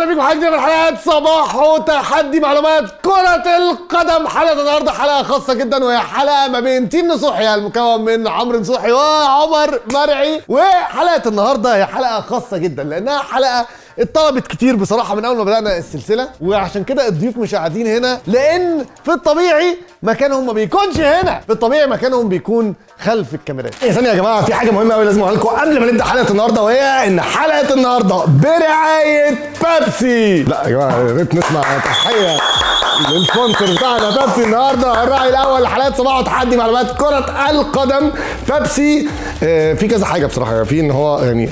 بيكم حلقه جديده من حلقات صباح وتحدي معلومات كرة القدم حلقة النهارده حلقة خاصة جدا وهي حلقة ما بين تيم نصوحي المكون من عمرو نصوحي وعمر مرعي وحلقة النهارده هي حلقة خاصة جدا لأنها حلقة اتطلبت كتير بصراحة من أول ما بدأنا السلسلة وعشان كده الضيوف مش قاعدين هنا لأن في الطبيعي مكانهم ما بيكونش هنا في الطبيعي مكانهم بيكون خلف الكاميرات يا ثانية يا جماعة في حاجة مهمة قوي لازم أقول لكم قبل ما نبدأ حلقة النهاردة وهي إن حلقة النهاردة برعاية بيبسي لا يا جماعة يا ريت نسمع تحية للسبونسر بتاعنا بيبسي النهارده الراعي الاول لحلقات صباح وتحدي معلومات كرة القدم بيبسي آه، في كذا حاجة بصراحة في ان هو يعني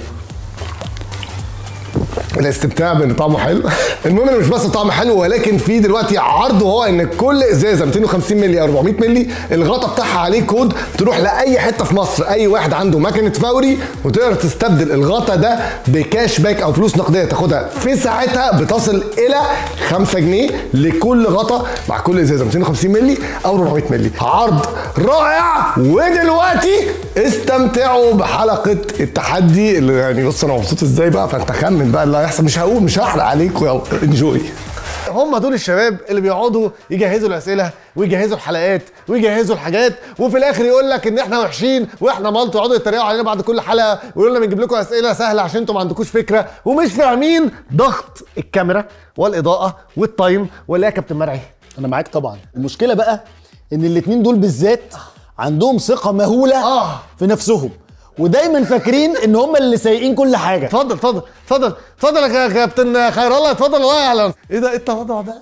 الاستمتاع بان طعمه حلو المهم انه مش بس طعم حلو ولكن في دلوقتي عرض وهو ان كل ازازه 250 مللي او 400 مللي الغطا بتاعها عليه كود تروح لاي حته في مصر اي واحد عنده مكنه فوري وتقدر تستبدل الغطا ده بكاش باك او فلوس نقديه تاخدها في ساعتها بتصل الى 5 جنيه لكل غطا مع كل ازازه 250 مللي او 400 مللي عرض رائع ودلوقتي استمتعوا بحلقه التحدي اللي يعني بص انا مبسوط ازاي بقى فانت خمن بقى اللي هيحصل مش هقول مش هحرق عليكم انجوي هم دول الشباب اللي بيقعدوا يجهزوا الاسئله ويجهزوا الحلقات ويجهزوا الحاجات وفي الاخر يقول لك ان احنا وحشين واحنا مالطو يقعدوا يتريقوا علينا بعد كل حلقه ويقولوا لنا بنجيب لكم اسئله سهله عشان انتم ما عندكوش فكره ومش فاهمين ضغط الكاميرا والاضاءه والتايم ولا يا كابتن مرعي انا معاك طبعا المشكله بقى ان الاتنين دول بالذات عندهم ثقه مهوله آه. في نفسهم ودايما فاكرين ان هم اللي سايقين كل حاجه اتفضل اتفضل اتفضل اتفضل يا كابتن خير الله اتفضل الله اهلا ايه ده ايه التواضع ده؟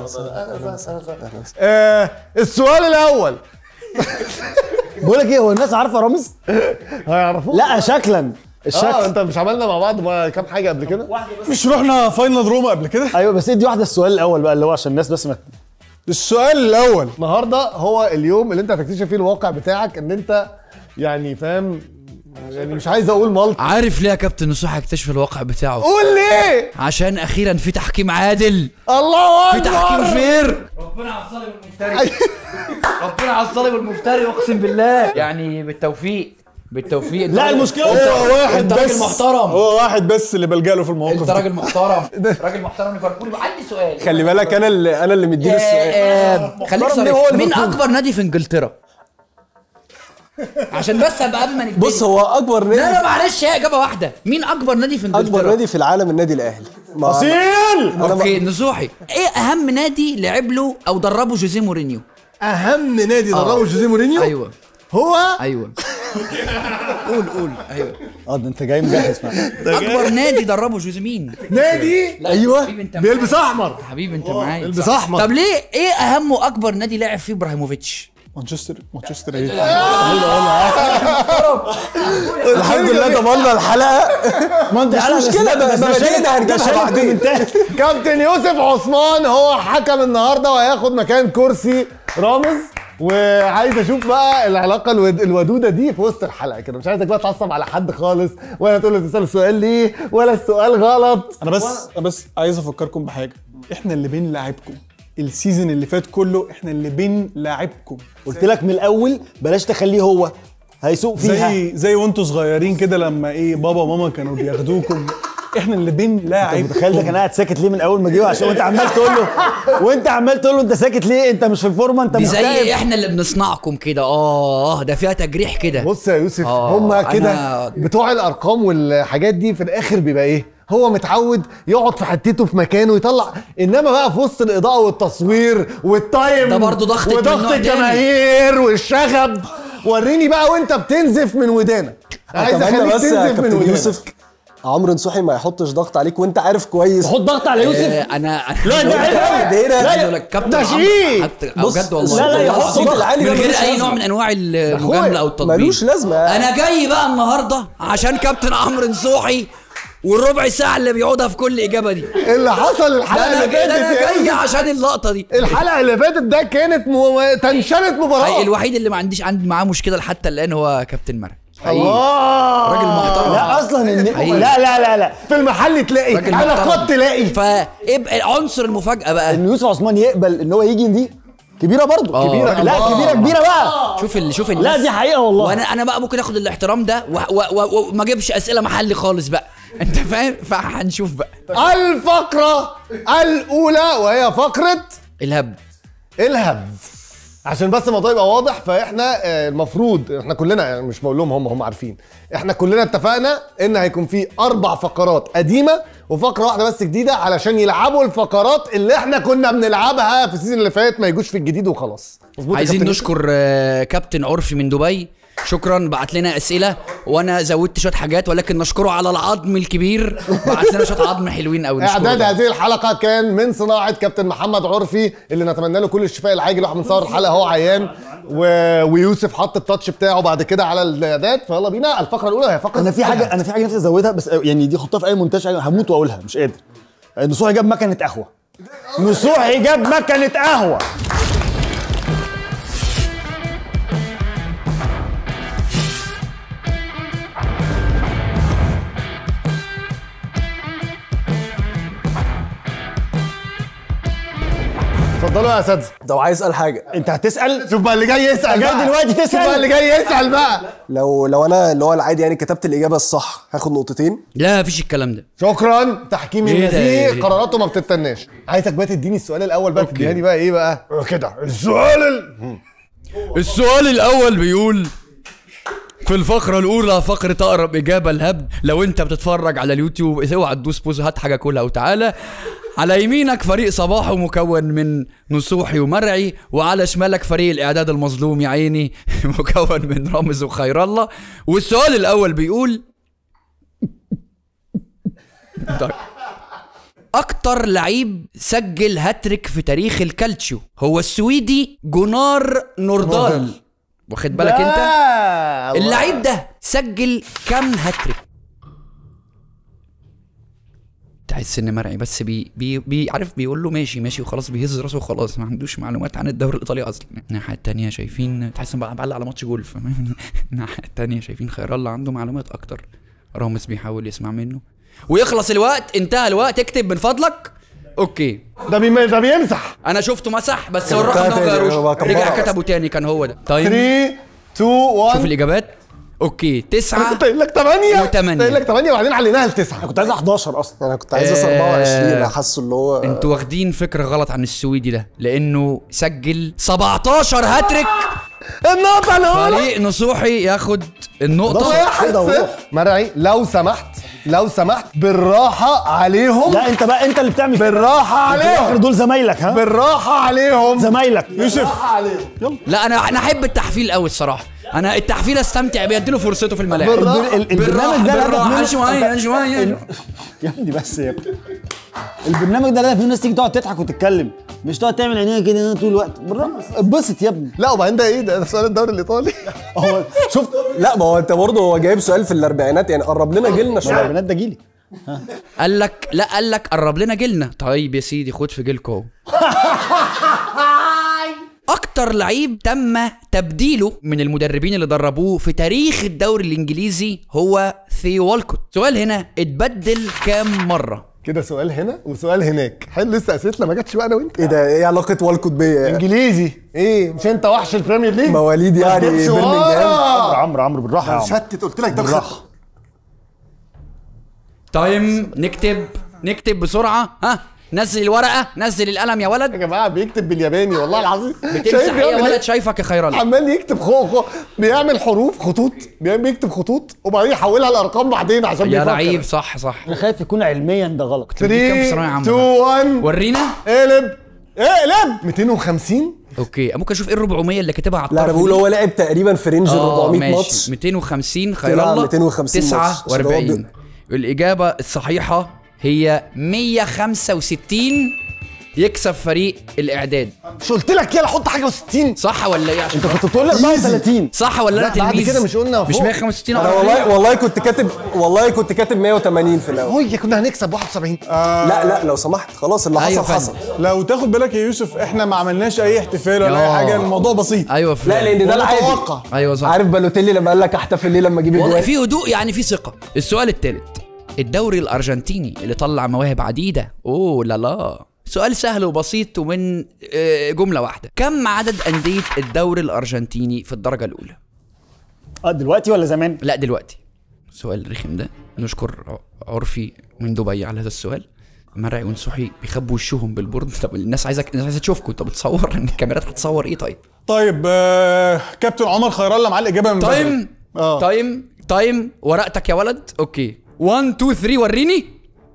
آه السؤال الاول بقول لك ايه هو الناس عارفه رامز هيعرفوه لا شكلا اه الشكل انت مش عملنا مع بعض ما- كام حاجه قبل كده؟ مش رحنا فاينل روما قبل كده ايوه بس ادي واحده السؤال الاول بقى اللي هو عشان الناس بس ما السؤال الاول النهارده هو اليوم اللي انت هتكتشف فيه الواقع بتاعك ان انت يعني فاهم يعني مش عايز اقول ملط عارف ليه يا كابتن نصوح يكتشف الواقع بتاعه قول ليه عشان اخيرا في تحكيم عادل الله في اكبر تحكيم فير ربنا على الظالم والمفتري ربنا على الظالم والمفتري اقسم بالله يعني بالتوفيق بالتوفيق أنت لا راجل- المشكلة أنت- هو واحد انت بس راجل محترم هو واحد بس اللي بلجأ له في المواقف انت دي. راجل محترم راجل محترم ليفربول عندي سؤال خلي بالك انا اللي انا اللي مديله السؤال آه، آه، خليك محترم ليه صريح هو مين ليفربول؟ اكبر نادي في انجلترا عشان بس ابقى قبل ما نبتدي بص هو اكبر لا نادي لا معلش هي اجابه واحده مين اكبر نادي في انجلترا اكبر نادي في العالم النادي الاهلي ما- اصيل اوكي نصوحي ايه اهم نادي لعب له او دربه جوزيه مورينيو اهم نادي دربه آه. جوزيه مورينيو ايوه هو ايوه قول قول ايوه اه ده انت جاي مجهز معاك اكبر نادي دربه جوزيه مين نادي لا، ايوه حبيبي انت بيلبس معايا. احمر حبيبي انت معايا بيلبس احمر طب ليه ايه اهم واكبر نادي لعب فيه ابراهيموفيتش مانشستر مانشستر ايه الحمد لله ضمننا الحلقه ما انت مش مشكلة، بقى- بقى دينا هنجيبها بعدين. كابتن يوسف عثمان هو حكم النهارده وهياخد مكان كرسي رامز وعايز اشوف بقى العلاقه الود- الودوده دي في وسط الحلقه كده مش عايزك بقى تعصب على حد خالص ولا تقول له تسال السؤال ليه ولا السؤال غلط انا بس انا بس عايز افكركم بحاجه احنا اللي بنلاعبكم السيزون اللي فات كله احنا اللي بنلاعبكم قلت لك من الاول بلاش تخليه هو هيسوق فيها زي زي وانتوا صغيرين كده لما ايه بابا وماما كانوا بياخدوكم احنا اللي انت بنلاعبكم متخيل ده كان قاعد ساكت ليه من اول ما جه عشان وانت عمال تقول له وانت عمال تقول له انت ساكت ليه انت مش في الفورمه انت دي مكتئب زي احنا اللي بنصنعكم كده اه ده فيها تجريح كده بص يا يوسف آه، هما كده أنا- بتوع الارقام والحاجات دي في الاخر بيبقى ايه هو متعود يقعد في حتته في مكانه يطلع انما بقى في وسط الاضاءه والتصوير والتايم ده برضه ضغط من وضغط نوع تاني. الجماهير والشغب وريني بقى وانت بتنزف من ودانك عايز اتمنى اخليك بس يا تنزف من كابتن ودانك يوسف عمرو نصوحي ما يحطش ضغط عليك وانت عارف كويس حط ضغط على يوسف آه، انا لا ده عيب ده هنا عايز اقول لك كابتن ده عمرو شيء. حتى أو بص، بجد والله لا، لا، والله يحط العظيم. صوت العالي ده من غير ملوش اي لازمة. نوع من انواع المجامله او التطبيل ملوش لازمه انا جاي بقى النهارده عشان كابتن عمرو نصوحي والربع ساعه اللي بيقعدها في كل اجابه دي اللي حصل ده الحلقه انا اللي جاي فاتت ده يا انا جاي يوسف عشان اللقطه دي الحلقه اللي فاتت ده كانت مو... تنشنت مباراه حقيقي الوحيد اللي ما عنديش عندي معاه مشكله حتى الان هو كابتن مرعي حقيقي الله راجل محترم لا اصلا ان حقيقي. لا لا لا لا في المحل تلاقي راجل انا محترم. قد تلاقي فابقى عنصر المفاجاه بقى ان يوسف عثمان يقبل ان هو يجي دي كبيره برضه آه، كبيره راجل لا محترم. كبيره كبيره بقى شوف ال... شوف لا الناس دي حقيقه والله وانا انا بقى ممكن اخد الاحترام ده و- و- و- وما اجيبش اسئله محلي خالص بقى انت فاهم فهنشوف بقى الفقرة الأولى وهي فقرة الهبد الهبد عشان بس الموضوع يبقى واضح فاحنا آه، المفروض احنا كلنا يعني مش بقول لهم هم هم عارفين احنا كلنا اتفقنا ان هيكون في اربع فقرات قديمه وفقره واحده بس جديده علشان يلعبوا الفقرات اللي احنا كنا بنلعبها في السيزون اللي فات ما يجوش في الجديد وخلاص مظبوط يا عايزين كابتن نشكر آه، كابتن عرفي من دبي شكرا بعت لنا اسئله وانا زودت شويه حاجات ولكن نشكره على العظم الكبير بعت لنا شويه عظم حلوين قوي اعداد هذه الحلقه كان من صناعه كابتن محمد عرفي اللي نتمنى له كل الشفاء العاجل واحنا بنصور الحلقه هو عيان و... ويوسف حط التاتش بتاعه بعد كده على الاعداد فيلا بينا الفقره الاولى هي فقره انا في حاجه انا في حاجه نفسي ازودها بس يعني دي حطها في اي مونتاج هموت واقولها مش قادر نصوحي جاب مكنه قهوه نصوحي جاب مكنه قهوه اتفضلوا يا اساتذه لو عايز اسال حاجه انت هتسال شوف بقى اللي جاي يسال جاي بقى. دلوقتي تسأل؟ شوف بقى اللي جاي يسال بقى لو لو انا اللي هو العادي يعني كتبت الاجابه الصح هاخد نقطتين لا مفيش الكلام ده شكرا تحكيم إيه ده؟ إيه النزيه ده؟ قراراته ما بتستناش عايزك بقى تديني السؤال الاول بقى تديها لي بقى ايه بقى كده السؤال ال... السؤال الاول بيقول في الفقرة الأولى فقرة أقرب إجابة الهبد لو أنت بتتفرج على اليوتيوب اوعى تدوس بوز هات حاجة كلها وتعالى على يمينك فريق صباح مكون من نصوحي ومرعي وعلى شمالك فريق الإعداد المظلوم يا عيني مكون من رامز وخير الله والسؤال الأول بيقول طيب. أكتر لعيب سجل هاتريك في تاريخ الكالتشيو هو السويدي جونار نوردال واخد بالك انت اللعيب ده سجل كام هاتريك تحس ان مرعي بس بي بي بي عارف بيقول له ماشي ماشي وخلاص بيهز راسه وخلاص ما عندوش معلومات عن الدوري الايطالي اصلا الناحيه التانيه شايفين تحس ان بقى بعلق على ماتش جولف الناحيه التانيه شايفين خير الله عنده معلومات اكتر رامز بيحاول يسمع منه ويخلص الوقت انتهى الوقت اكتب من فضلك اوكي ده بي... ده بيمسح انا شفته مسح بس هو الرقم ده ما تاني، غيروش هو كان رجع بره كتبه تاني كان هو ده طيب 3 2 1 شوف الاجابات اوكي تسعة كنت قايل لك 8 وتمانية. كنت قايل لك 8 وبعدين عليناها لتسعه كنت عايز 11 اصلا انا كنت عايز اسال آه. 24 حاسه اللي هو انتوا واخدين فكرة غلط عن السويدي ده لانه سجل 17 هاتريك النقطه الاولى فريق نصوحي ياخد النقطة واحد كده صفر. وروح. مرعي لو سمحت لو سمحت بالراحه عليهم لا انت بقى انت اللي بتعمل كده. بالراحه في الاخر عليهم دول زمايلك ها بالراحه عليهم زمايلك يوسف لا انا انا احب التحفيل قوي الصراحة انا التحفيل استمتع بيه اديله فرصته في الملاعب بالراحة. ال- البرنامج ده الهدف بالراحة منه- شوية شوية يا ابني بس يا ابني البرنامج ده الهدف منه الناس تيجي تقعد تضحك وتتكلم مش تقعد تعمل عينيها كده طول الوقت بالراحه اتبسط يا ابني لا وبعدين ده ايه ده ده سؤال الدوري الايطالي هو شفت لا ما هو انت برضه هو جايب سؤال في الاربعينات يعني قرب لنا جيلنا ما شويه البنات ده جيلي قال لك لا قال لك قرب لنا جيلنا طيب يا سيدي خد في جيلكو اهو اكتر لعيب تم تبديله من المدربين اللي دربوه في تاريخ الدوري الانجليزي هو ثيو والكوت سؤال هنا اتبدل كام مره كده سؤال هنا وسؤال هناك حلو لسه اسئلتنا ما جاتش بقى انا وانت ايه ده ايه علاقه والكوت بيا يعني؟ انجليزي ايه مش انت وحش البريمير ليج مواليد يعني ما تجيبش برمنجهام. ورا. عمرو عمرو بالراحه يا عمرو شتت قلت لك ده بالراحه تايم نكتب نكتب بسرعه ها نزل الورقه نزل القلم يا يا ولد جماعه بيكتب بالياباني والله العظيم بتمسح ايه يا بيعمل ولد إيه؟ شايفك يا خير الله عمال يكتب خو خو بيعمل حروف خطوط بيعمل بيكتب خطوط وبعدين يحولها لارقام بعدين عشان يا بيفكر. لعيب صح صح انا خايف يكون علميا ده غلط 3 كام في ثانوية عامة 2 1 ورينا اقلب اقلب 250 اوكي ممكن اشوف ايه ال 400 اللي كاتبها على لا انا الطرف بقول دي؟ هو لعب تقريبا في رينج ال اه 400 ماشي ماتش 250 خير طلع الله 250 ماتش. 49 الإجابة الصحيحة هي 165 يكسب فريق الإعداد مش قلت لك يلا حط حاجه و60 صح ولا إيه عشان انت كنت بتقول لي 34 صح ولا لا، أنا بعد تلميذ كده مش قلنا مش فوق. 165 انا أو والله 40. والله كنت كاتب والله كنت كاتب 180 في الاول هي كنا هنكسب 71 لا لا لو سمحت خلاص اللي أيوة حصل فاهم. حصل لو تاخد بالك يا يوسف احنا ما عملناش اي احتفال ولا اي آه. حاجه الموضوع بسيط أيوه لا فلان لان ده العادي ونتوقع أيوه صح عارف بالوتيلي لما قال لك احتفل ليه لما اجيب والله اجوان في هدوء يعني في ثقة السؤال الثالث الدوري الأرجنتيني اللي طلع مواهب عديدة أوه لا لا سؤال سهل وبسيط ومن آه، جملة واحدة كم عدد أندية الدوري الأرجنتيني في الدرجة الأولى اه دلوقتي ولا زمان لا دلوقتي سؤال رخم ده نشكر ع- عرفي من دبي على هذا السؤال مرعي ونصوحي بيخبوا وشهم بالبورد طب الناس عايزك الناس عايزه تشوفكم انت بتصور ان الكاميرات هتصور ايه طيب طيب آه كابتن عمر خير الله معاه الاجابه من بدري. تايم اه تايم تايم ورقتك يا ولد اوكي 1 2 3 وريني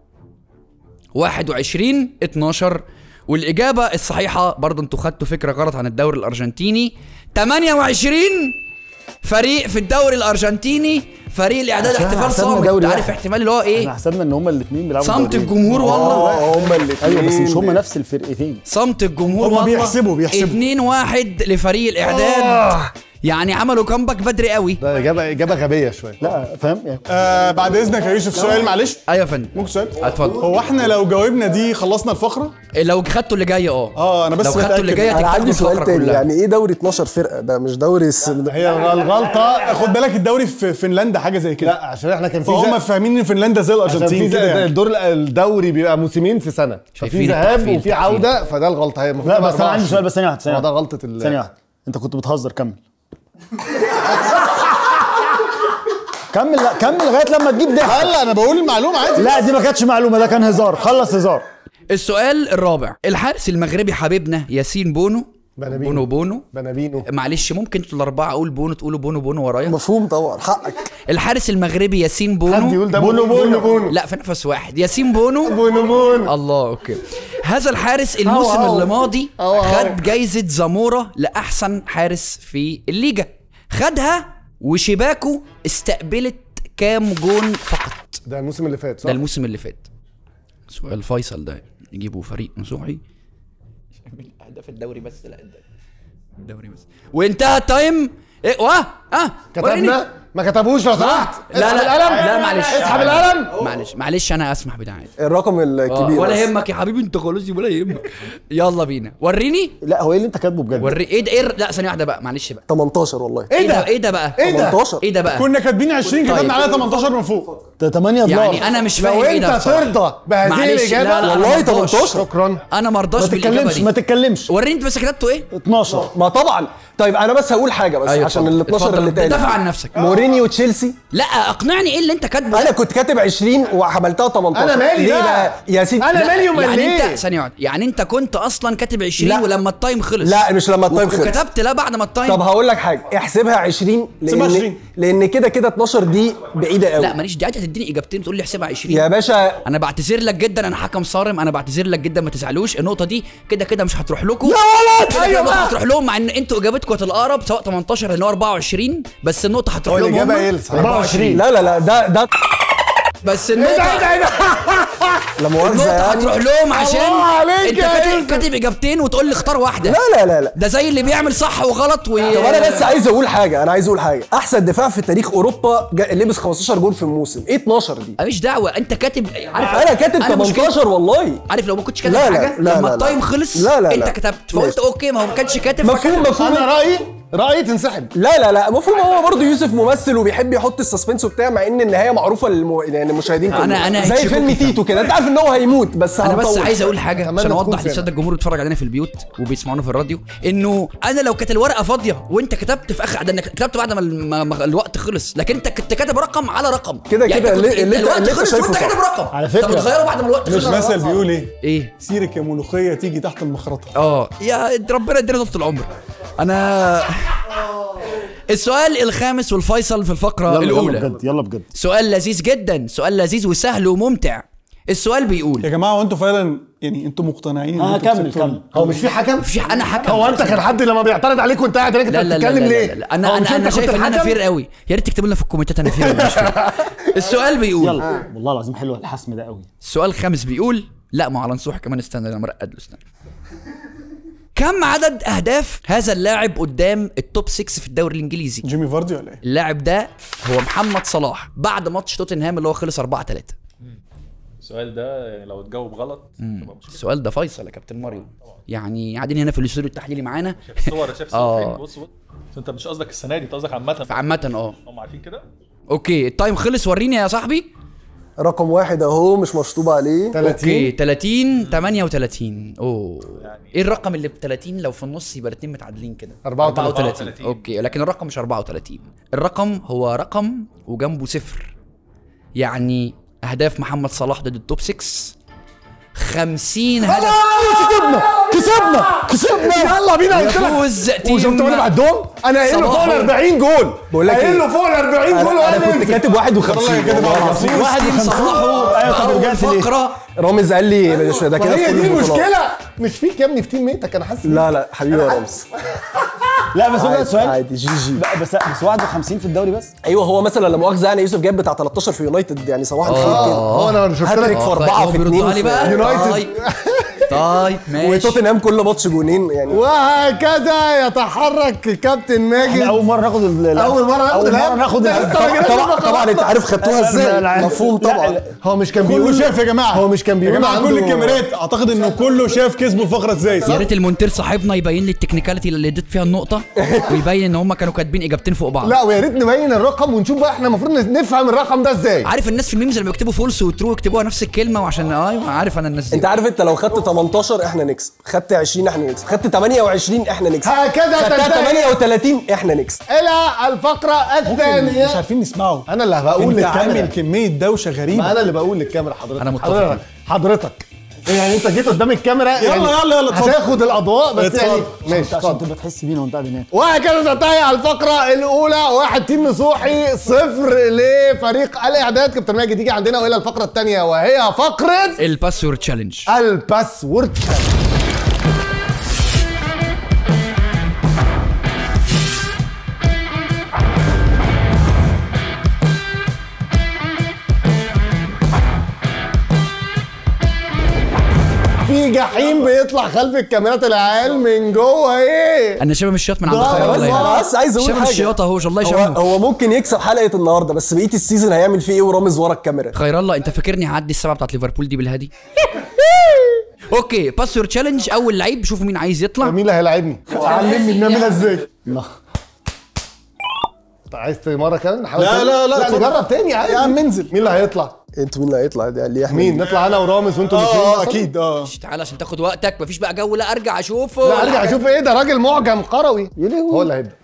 21 12 والاجابه الصحيحه برضه انتوا خدتوا فكره غلط عن الدوري الارجنتيني 28 فريق في الدوري الارجنتيني فريق الاعداد عشان احتفال حسبنا صامت دوري انت عارف واحد. احتمال اللي هو احنا ايه حسبنا ان هما الاثنين بيلعبوا صمت دوريين. الجمهور والله اه هما الاثنين ايوه بس مش هما نفس الفرقتين صمت الجمهور هما والله بيحسبوا- بيحسبوا. 2 1 لفريق الاعداد يعني عملوا كامباك بدري قوي ده اجابه اجابه غبيه شويه لا فاهم يعني آه بعد اذنك يا يوسف سؤال معلش ايوه يا فندم ممكن سؤال اتفضل هو احنا لو جاوبنا دي خلصنا الفقره لو خدتوا اللي جاي اه اه انا بس لو خدتوا اللي بتأكد. جاي انا هتكتبوا عندي سؤال الفقره تاني كلها يعني ايه دوري 12 فرقه ده مش دوري الس... هي الغلطه خد بالك الدوري في فنلندا حاجه زي كده لا عشان احنا كان في فهم زي- فاهمين ان فنلندا زي عشان الارجنتين في كده زي- يعني. الدور الدوري بيبقى موسمين في سنه ففي شايفين ذهاب التحفيل، وفي التحفيل. عوده فده الغلطه هي المفروض لا تبقى بس انا عندي 24. سؤال بس ثانيه واحده ثانيه هو ده واحدة. غلطه ال ثانيه واحده انت كنت بتهزر كمل كمل لا كمل لغايه لما تجيب ضحك لا انا بقول المعلومه عادي لا دي ما كانتش معلومه ده كان هزار خلص هزار السؤال الرابع الحارس المغربي حبيبنا ياسين بونو بنابينو. بونو بونو بنابينو معلش ممكن انتوا الاربعه اقول بونو تقولوا بونو بونو ورايا مفهوم طبعا حقك الحارس المغربي ياسين حد بونو يقول ده بونو بونو بونو لا في نفس واحد ياسين بونو بونو بونو الله اوكي هذا الحارس الموسم أو. اللي ماضي أو أو. خد جايزة زامورا لأحسن حارس في الليجا خدها وشباكه استقبلت كام جون فقط ده الموسم اللي فات صح؟ ده الموسم اللي فات سؤال فيصل ده يجيبوا فريق نصوحي اهداف الدوري بس لا الدوري بس وانتهى التايم ايه واه اه وريني. كتبنا ما كتبوش لو سمحت لا اسحب لا القلم لا معلش اسحب القلم معلش معلش انا اسمح بده عادي الرقم الكبير ولا بس. يهمك يا حبيبي انت خلاص ولا يهمك يلا بينا وريني لا هو ايه اللي انت كاتبه بجد وري ايه ده ايه لا ثانيه واحده بقى معلش بقى 18 والله ايه ده ايه ده بقى ايه ده؟ 18 ايه ده بقى كنا كاتبين 20 طيب. كتبنا عليها 18 من فوق ده 8 دولار يعني انا مش فاهم لو ايه ده انت بصراحة. ترضى بهذه معلش، لا، الاجابه لا، أنا والله مرضاش. 18 شكرا انا ما ما رضاش بالاجابه تتكلمش دي ما تتكلمش وريني انت بس كتبته ايه 12 ما طبعا طيب انا بس هقول حاجه بس أيوة، عشان اتفضل. ال 12 اتفضل. اللي اتقال دافع عن نفسك. مورينيو تشيلسي لا اقنعني ايه اللي انت كاتبه انا ده؟ كنت كاتب 20 وعملتها 18 انا مالي ليه بقى؟ بقى يا سيدي انا لا، مالي ومال يعني ليه؟ انت ثانيه واحده يعني انت كنت اصلا كاتب 20 لا. ولما التايم خلص لا، مش لما التايم خلص. وكتبت لا بعد ما التايم طب هقول لك حاجه احسبها 20 احسبها لان 20. لان كده كده 12 دي بعيده قوي لا ماليش داعي تديني اجابتين تقول لي احسبها 20 يا باشا انا بعتذر لك جدا انا حكم صارم انا بعتذر لك جدا ما تزعلوش النقطه دي كده كده مش هتروح لكم يا ولد كده ايوه كده مش بقى هتروح لهم مع ان انتوا اجابتكم كانت الاقرب سواء 18 ان هو 24 بس النقطه هتروح هو لهم الاجابه هم ايه الصح؟ 24 لا لا لا ده ده بس ايه ده ايه ده النقطه ايه ده؟ لا مؤاخذه النقطه يعني هتروح لهم عشان الله عليك انت يا كاتب يوسف. كاتب اجابتين وتقول لي اختار واحده لا لا لا لا ده زي اللي بيعمل صح وغلط و طب انا بس عايز اقول حاجه انا عايز اقول حاجه احسن دفاع في تاريخ اوروبا جا- لبس 15 جول في الموسم ايه 12 دي ماليش دعوه انت كاتب عارف انا كاتب أنا مش كاتب- 18 والله عارف لو ما كنتش كاتب لا لا، حاجه لا، لما لا، التايم لا. خلص لا، لا، انت لا. كتبت فقلت ماشي. اوكي ما هو ما كانش كاتب مفهوم مفهوم انا رايي رايي تنسحب لا لا لا مفهوم هو برضه يوسف ممثل وبيحب يحط السسبنس وبتاع مع ان النهايه معروفه للمو... يعني المشاهدين كلهم أنا- أنا زي هتشوفوا فيلم كده. تيتو كده انت عارف ان هو هيموت بس انا بس هنطول. عايز اقول حاجه أتمنى عشان تكون اوضح سامع. للساده الجمهور بيتفرج علينا في البيوت وبيسمعونا في الراديو انه انا لو كانت الورقه فاضيه وانت كتبت في اخر ده انك كتبت بعد ما الم- ما الوقت خلص لكن انت كنت كاتب رقم على رقم كده يعني كده أنت كنت- اللي- اللي أنت- الوقت اللي أنت خلص شايفه وانت صح. كاتب رقم على فكرة. طب بتغيره بعد ما الوقت مش خلص مثل بيقول ايه ايه سيرك يا ملوخيه تيجي تحت المخرطه اه يا ربنا يدينا طول العمر انا السؤال الخامس والفيصل في الفقره يلا يلا الاولى بجد يلا بجد سؤال لذيذ جدا سؤال لذيذ وسهل وممتع السؤال بيقول يا جماعه وانتوا فعلا يعني انتوا مقتنعين إن اه انتوا كمل كسبتوا كمل هو مش في حكم؟ في انا حكم هو انت كان حد لما بيعترض عليك وانت قاعد هناك انت لا لا لا, لا, بتتكلم لا, ليه؟ لا, لا انا هو انا مش انا أنت شايف كنت ان انا الحكم؟ فير قوي يا ريت تكتب لنا في الكومنتات انا فير ولا مش فير السؤال بيقول يلا والله العظيم حلو الحسم ده قوي السؤال الخامس بيقول لا ما هو على نصوح كمان استنى انا مرقد له استنى كم عدد اهداف هذا اللاعب قدام التوب 6 في الدوري الانجليزي جيمي فاردي ولا ايه؟ اللاعب ده هو محمد صلاح بعد ماتش توتنهام اللي هو خلص 4 3 السؤال ده لو اتجاوب غلط تبقى مشكله السؤال ده فيصل يا كابتن ماريو يعني قاعدين هنا في الاستوديو التحليلي معانا الصور شايف آه. الصور فين بص بص بس انت مش قصدك السنه دي انت قصدك عامه عامة اه هم عارفين كده اوكي التايم خلص وريني يا صاحبي رقم واحد اهو مش مشطوب عليه 30 اوكي 30 38 اوه ايه الرقم اللي ب 30 لو في النص يبقى الاثنين متعادلين كده 34. 34 اوكي لكن الرقم مش 34 الرقم هو رقم وجنبه صفر يعني اهداف محمد صلاح ضد التوب 6 50 هدف كسبنا كسبنا كسبنا يلا بينا قلت لك يفوز وشفت تيم وانا بعدهم انا قايل له فوق ال صباحو. 40 جول بقول لك قايل إيه؟ له فوق ال 40 جول انا, وانا أنا كنت ننزل. كاتب 51 والله العظيم. يفوز تيم صلاحه أيوة، طب اول رجعت ليه؟ فقره رامز قال لي مش ده كده ما في هي كل دي البطولات. المشكله مش فيك يا ابني في تيم ميتك انا حاسس لا لا حبيبي يا رامز لا بس هو ده عادي السؤال عادي جي جي لا بس بس 51 في الدوري بس ايوه هو مثلا لا مؤاخذه يعني يوسف جاب بتاع 13 في يونايتد يعني صباح الخير كده هو انا شفت هاتريك لك في اربعه هو في بيردوا اثنين علي بقى يونايتد. طيب طيب ماشي وتوتنهام كل ماتش جونين يعني وهكذا يتحرك كابتن ماجد احنا اول مره ناخد ال- اول مره ناخد اول مره الهام. ناخد ده الهام. لسه ما جيناش طبعا الفقرات. طبعا انت عارف خدتوها لا، ازاي لا، مفهوم لا، طبعا لا. هو مش كان كله بيقول شاف يا جماعه هو مش كان يا بيقول جماعه عنده- كل الكاميرات اعتقد انه كله شاف كسبوا الفقره ازاي يا صح؟ ريت المونتير صاحبنا يبين لي التكنيكاليتي اللي اديت فيها النقطه ويبين ان هم كانوا كاتبين اجابتين فوق بعض لا ويا ريت نبين الرقم ونشوف بقى احنا المفروض نفهم الرقم ده ازاي عارف الناس في الميمز لما بيكتبوا فولس وترو يكتبوها نفس الكلمه وعشان ايوه عارف انا الناس دي انت عارف انت لو خدت 18 احنا نكسب خدت 20 احنا نكسب خدت 28 احنا نكسب هكذا خدتها تنتهي 38 احنا نكسب الى الفقره الثانيه مش عارفين نسمعه انا اللي هبقول انت للكاميرا عامل كميه دوشه ما غريبه انا اللي بقول للكاميرا حضرتك أنا متفق. حضرتك, حضرتك. يعني انت جيت قدام الكاميرا يلا، يعني يلا، يلا، اتفضل. هتاخد الاضواء بس اتفضل. يعني ماشي عشان اتفضل تبقى تحس بينا وانت قاعد هناك وهكذا تنتهي الفقرة الأولى واحد تيم نصوحي صفر لفريق الإعداد كابتن ماجد يجي عندنا وإلى الفقرة الثانية وهي فقرة الباسورد تشالنج الباسورد في جحيم بيطلع خلف الكاميرات العيال من جوه ايه انا شامم الشياط من عند ده خير بس الله انا يهديك. بس عايز اقول شامم حاجه الشياط اهو الله هو, يشمه هو ممكن يكسب حلقه النهارده بس بقيه السيزون هيعمل فيه ايه ورامز ورا الكاميرا خير الله انت فاكرني هعدي السبعه بتاعت ليفربول دي بالهادي اوكي باسورد تشالنج اول لعيب شوفوا مين عايز يطلع مين اللي هيلاعبني؟ علمني بنعملها ازاي انت عايز مرة كمان نحاول لا، تاني؟ لا، لا، لا اتفضل. نجرب تاني عادي يا عم انزل. مين اللي هيطلع؟ انتوا مين اللي هيطلع ده اللي احنا مين نطلع انا ورامز وانتوا الاثنين اه مثلاً؟ اكيد اه تعالى عشان تاخد وقتك مفيش بقى جو لا ارجع اشوفه لا ارجع اشوف ايه ده راجل معجم قروي هو اللي هيبدا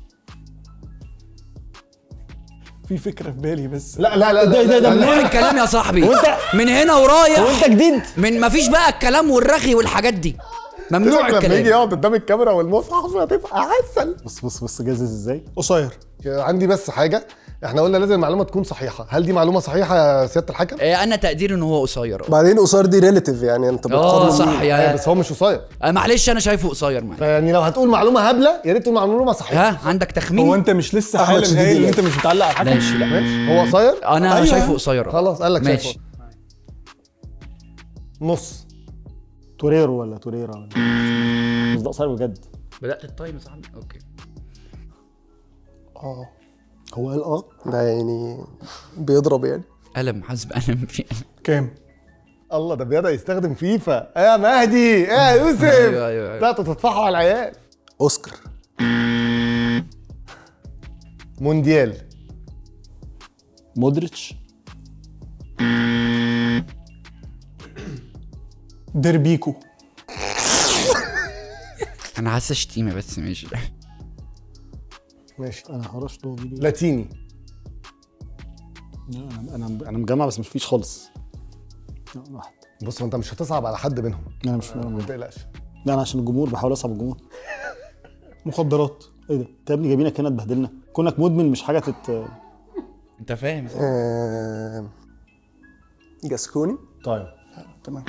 في فكره في بالي بس لا لا لا ده- ده- ده لا، ممنوع لا. الكلام يا صاحبي من هنا ورايح وانت جديد من مفيش بقى الكلام والرغي والحاجات دي ممنوع لما يجي الكلام يقعد قدام الكاميرا والمصحف هتبقى عسل بص بص بص جازز ازاي قصير عندي بس حاجه احنا قلنا لازم المعلومه تكون صحيحه هل دي معلومه صحيحه يا سياده الحكم آه، انا تقديري ان هو قصير بعدين قصير دي ريليتيف يعني انت اه بتقارن صح مين؟ يا بس هو مش قصير آه، معلش انا شايفه قصير معايا فيعني لو هتقول معلومه هبله يا ريت تقول معلومه صحيحه ها عندك هو تخمين انت مش لسه أحمد حالا شديد قايل ان يعني. انت مش متعلق على الحكم ماشي لا ماشي هو قصير انا أيوة. شايفه قصير آه. خلاص قال لك ماشي شايفه نص توريرو ولا توريرا ولا بس ده قصير بجد بدات التايم يا صاحبي اوكي اه هو قال اه ده يعني بيضرب يعني قلم حسب قلم في كام الله ده بيبدا يستخدم فيفا ايه يا مهدي ايه يا يوسف أيوة، أيوة، أيوة. لا تتفحوا على العيال اوسكار مونديال مودريتش ديربيكو انا حاسه شتيمه بس ماشي ماشي انا هرش له فيديو لاتيني انا انا انا مجمع بس مش فيش خالص لا، واحد بص انت مش هتصعب على حد منهم لا انا مش ما انا تقلقش لا انا عشان الجمهور بحاول اصعب الجمهور مخدرات ايه ده انت يا ابني جايبينك هنا تبهدلنا كونك مدمن مش حاجه تت انت فاهم آه... جاسكوني طيب تمام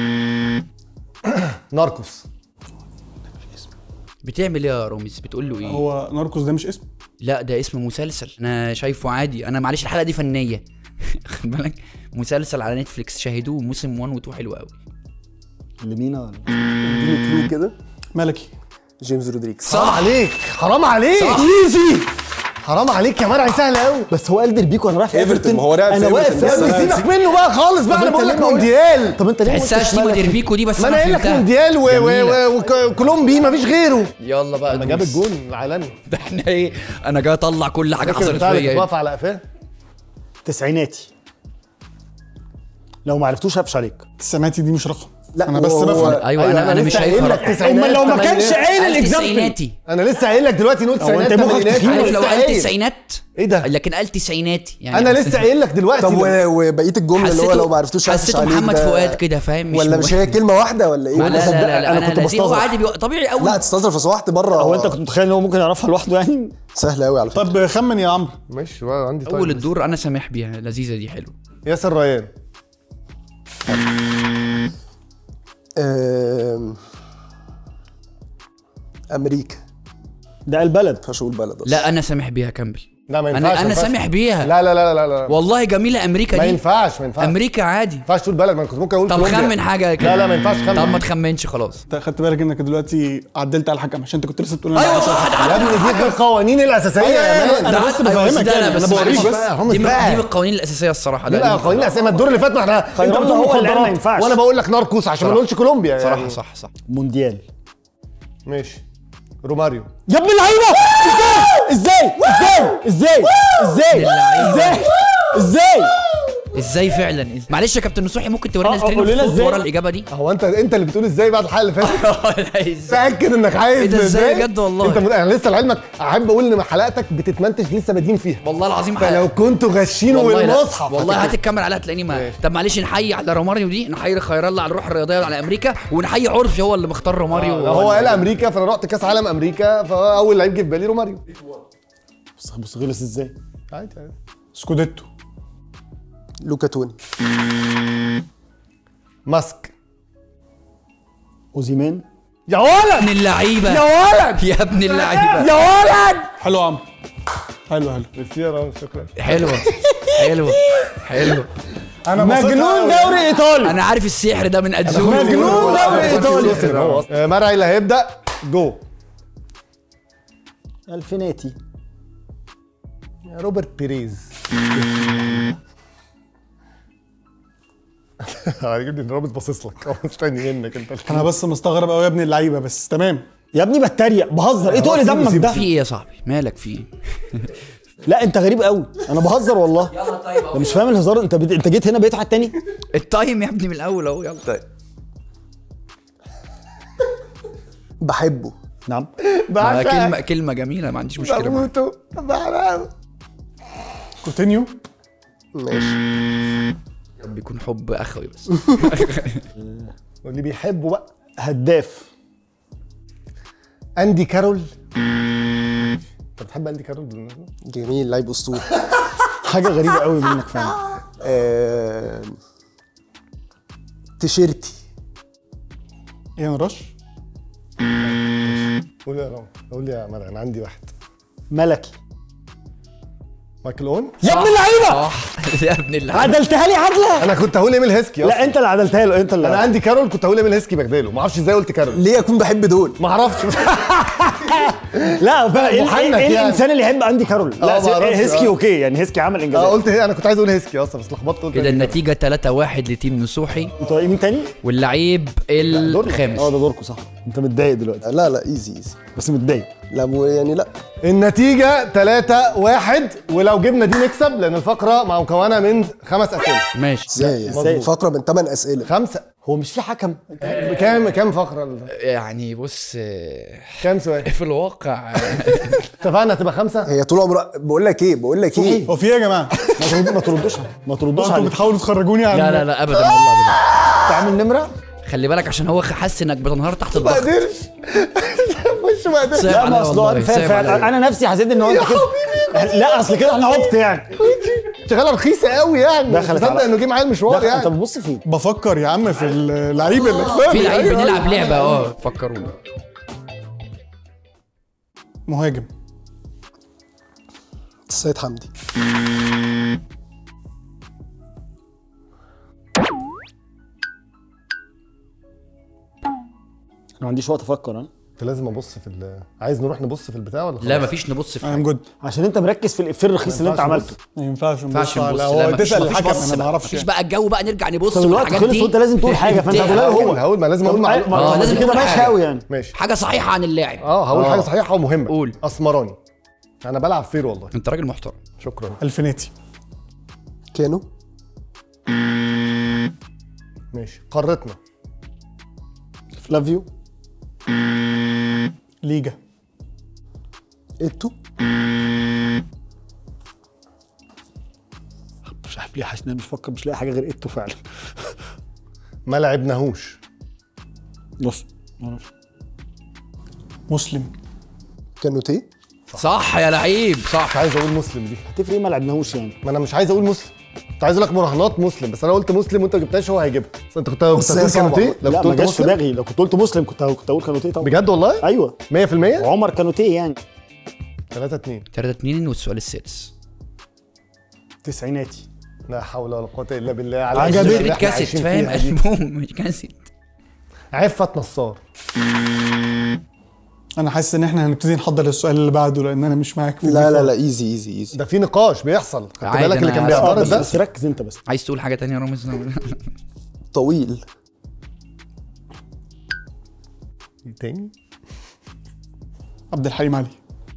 ناركوس بتعمل ايه يا رامز بتقول له ايه هو ناركوس ده مش اسم لا ده اسم مسلسل انا شايفه عادي انا معلش الحلقه دي فنيه خد بالك مسلسل على نتفليكس شاهدوه موسم 1 و 2 حلو قوي اللي مينا ولا اديني كلو كده ملكي جيمس رودريكس حرام عليك حرام عليك ايزي حرام عليك يا مرعي سهل قوي بس هو قال ديربيكو انا رايح في ايفرتون، ايفرتون ما هو لعب في انا واقف ايفرتون في بس يا ابني أنا- سيبك منه بقى خالص بقى طب انا انت بقول ليه لك ما قلت- مونديال طب انت ليه ما تحسها قلتش شتيمه ملكي؟ ديربيكو دي بس ما انا انا قايل لك فهمتها مونديال و- جميلة. و- و- وكولومبي مفيش غيره يلا بقى انا جاب دوس. الجون العالمي ده احنا ايه انا جاي اطلع كل حاجه فاكر حصلت بتاع اللي فيا كنت إيه. واقف على قفاه تسعيناتي لو ما عرفتوش هفش عليك السماتي دي مش رقم لا أنا بس هو- بفهم. ايوه انا انا مش لسه قايل شايفها لك رقم. تسعينات، امال لو ما كانش تمانينات. قايل قال الاكزامبل تسعيناتي انا لسه قايل لك دلوقتي نقول هو أنت تسعينات مخك تمانينات. تخين أنا عارف لسه لو قال قايل. تسعينات ايه ده؟ لكن قال تسعيناتي يعني انا لسه قايل لك دلوقتي طب و- وبقيه الجمله اللي هو حسيته- لو ما عرفتوش هقفش حسيته عليك محمد ده- فؤاد كده فاهم ولا مش هي كلمه واحده ولا ايه لا لا لا, لا, لا أنا انا كنت لذيذ هو بستظرف. عادي بيبقى طبيعي قوي لا تستظرف فصوحت بره هو انت كنت متخيل ان هو ممكن يعرفها لوحده يعني سهله قوي على فكره طب خمن يا عمرو ماشي بقى عندي اول طيب. الدور انا سامح بيها لذيذه دي حلو ياسر ريان آم، امريكا ده البلد ما ينفعش اقول بلد أصلاً. لا انا سامح بيها كمل لا ما أنا- ينفعش أنا ما ينفعش. سامح بيها. لا لا لا لا لا والله جميله امريكا ما دي ينفعش ما ينفعش ما امريكا عادي ينفعش تقول بلد ما أنا كنت ممكن اقول طب كولومبيا. خمن حاجه كده لا لا ما ينفعش طب ما خمن تخمنش خلاص انت خدت بالك انك دلوقتي عدلت على الحكم عشان انت كنت لسه بتقول أنا ايوه عايز صح يا ابني دي غير القوانين الاساسيه يا مان أنا بس بفهمك ده يعني، لا بس أنا بوريك معلش بس. بقى، رامز دي من بقى. دي من القوانين الاساسيه الصراحه لا لا القوانين الاساسيه ما الدور اللي فات ما احنا انت خيران بتقول هو اللي قال ما مخدرات ينفعش. وانا بقول لك ناركوس عشان ما نقولش كولومبيا صراحه يعني. صح صح مونديال ماشي روماريو يا ابن اللعيبه ازاي ازاي ازاي ازاي ازاي ازاي ازاي فعلا معلش يا كابتن نصوحي ممكن تورينا آه، آه، الترين قول لنا الصوت إزاي. ورا الاجابه دي هو انت انت اللي بتقول ازاي بعد الحلقه اللي فاتت ازاي تاكد انك عايز إيه ده إزاي بجد والله؟ انت م... انا لسه لعلمك احب اقول ان حلقاتك بتتمنتج لسه بادين فيها والله العظيم فلو كنتوا غشينه والله لا. بالمصحف والله هات الكاميرا عليها هتلاقيني ما طب معلش نحيي على روماريو دي نحيي خير الله على الروح الرياضيه على امريكا ونحيي عرفي هو اللي مختار روماريو هو قال امريكا فانا رحت كاس عالم امريكا فاول لعيب جه في بالي روماريو بص بص غلس ازاي عادي عادي سكوديتو لوكا توني ماسك اوزيمان يا ولد ابن اللعيبه يا ولد يا ابن اللعيبه يا ولد حلو يا عمرو حلو حلو ميرسي يا رامز شكرا حلوه حلوه حلوه انا مجنون دوري ايطالي انا عارف السحر ده من ادزوني مجنون دوري ايطالي آه، مرعي اللي هيبدا جو الفيناتي يا روبرت بيريز عاجبني ان رامز باصص لك هو مستني منك انت انا بس مستغرب قوي يا ابن اللعيبه بس تمام يا ابني بتريق بهزر ايه تقول دمك ده في ايه يا صاحبي مالك في ايه لا انت غريب قوي انا بهزر والله ده مش فاهم الهزار انت بت... انت جيت هنا بقيت واحد تاني التايم يا ابني من الاول اهو يلا بحبه نعم ما كلمه كلمه جميله ما عنديش مشكله معاها. بموته بحرقه كوتينيو ماشي بيكون حب اخوي بس واللي بيحبه بقى هداف اندي كارول انت بتحب اندي كارول بالمناسبه؟ جميل لعيب اسطوري حاجه غريبه قوي منك فعلا آم، تيشيرتي ايان رش قول يا رامز قول يا مرعي انا عندي واحد ملكي مايكل اون يا ابن اللعيبه صح يا ابن اللعيبه عدلتها لي عدله انا كنت هقول ايميل هيسكي لا اصلا انت اللي عدلتها له انت انا اللي عندي كارول كنت هقول ايميل هيسكي بغداله ما اعرفش ازاي قلت كارول ليه اكون بحب دول ما اعرفش لا بقى ايه, محنك إيه, إيه يعني. الانسان اللي يحب اندي كارول لا آه، ما أعرفش، هيسكي آه. اوكي يعني هيسكي عمل اه انجازات قلت هي انا كنت عايز اقول هيسكي اصلا بس لخبطت قلت كده هيسكي. النتيجه 3 1 لتيم نصوحي انتوا مين تاني؟ واللعيب الخامس اه ده دوركم صح انت متضايق دلوقتي لا لا ايزي ايزي بس متضايق لا مو يعني لا النتيجة 3 1 ولو جبنا دي نكسب لأن الفقرة مكونة من خمس أسئلة ماشي ازاي إزاي؟ فقره من 8 اسئله خمسة هو مش في حكم كام كام فقرة ال- يعني بص آه، كام سؤال في الواقع اتفقنا تبقى خمسة هي طول عمرها بقول لك ايه بقول لك ايه هو في ايه يا جماعه؟ ما ترد- ما تردوش ما تردوش انتوا عليه بتحاولوا تخرجوني عن لا لا لا ابدا والله ابدا تعمل نمره خلي بالك عشان هو حس انك بتنهار تحت ما الضغط قدرش مش ما قدرش صعب لا عليا ما اصل والله، هو فاهم صعب فاهم عليا. انا نفسي حسيت ان هو انت كده لا اصل كده احنا عبط يعني شغالة رخيصة قوي يعني مش دخلت مصدق على- إنه جه معايا المشوار ده- انت يعني بتبص فين بفكر يا عم في اللعيب اللي في لعيب بنلعب لعبه اه فكروني مهاجم السيد حمدي انا ما عنديش وقت افكر انا أنت لازم أبص في ال عايز نروح نبص في البتاع ولا لا خلاص؟ مفيش نبص في انا حاجه جود عشان انت مركز في الافيه الرخيص اللي انت ينفعش عملته ما ينفعش ما ينفعش نبص نبص على لا هو مفيش تسال مفيش الحكم بص انا ما بقى. اعرفش مفيش بقى الجو بقى نرجع نبص طب الوقت والحاجات خلص دي وانت لازم تقول حاجه فانت هتقول هقول هو هقول ما لازم أقول طب معلومة ما- آه، لازم كده تقول ماشي حاجة. قوي يعني ماشي حاجه صحيحه عن اللاعب اه هقول حاجة صحيحة ومهمة قول. أسمراني أنا بلعب فير والله انت راجل محترم شكرا الفيناتي كانوا ماشي قارتنا فلافيو ليجا ايتو مش عارف ليه حاسس ان انا مش بفكر مش لاقي حاجه غير ايتو فعلا ما لعبناهوش بص معرفش. مسلم كانوتيه صح يا لعيب صح مش عايز اقول مسلم دي هتفرق ايه ما لعبناهوش يعني ما انا مش عايز اقول مسلم كنت عايز اقول لك مراهنات مسلم بس انا قلت مسلم وانت ما جبتهاش هو هيجيبها بس انت كنت بس كنت هي هتقول صعبة. كانوتيه لو لا كنت ما قلت جاش في مسلم دماغي لو كنت قلت مسلم كنت كنت اقول كانوتيه طبعا بجد والله ايوه 100% وعمر كانوتيه يعني 3 2 3 2 والسؤال السادس تسعيناتي لا حول ولا قوه الا بالله على عجبتني. الأيام اللي شريط احنا كاسيت عايشين فاهم فيها دي. البوم مش كاسيت عفت نصار انا حاسس ان احنا هنبتدي نحضر للسؤال اللي بعده لان انا مش معاك في لا دي لا لا ايزي ايزي ايزي ده في نقاش بيحصل خدت عادي، بالك اللي أنا كان عارف. بيعترض بس, ده بس ركز انت بس عايز تقول حاجه تانية يا رامز طويل تاني عبد الحليم علي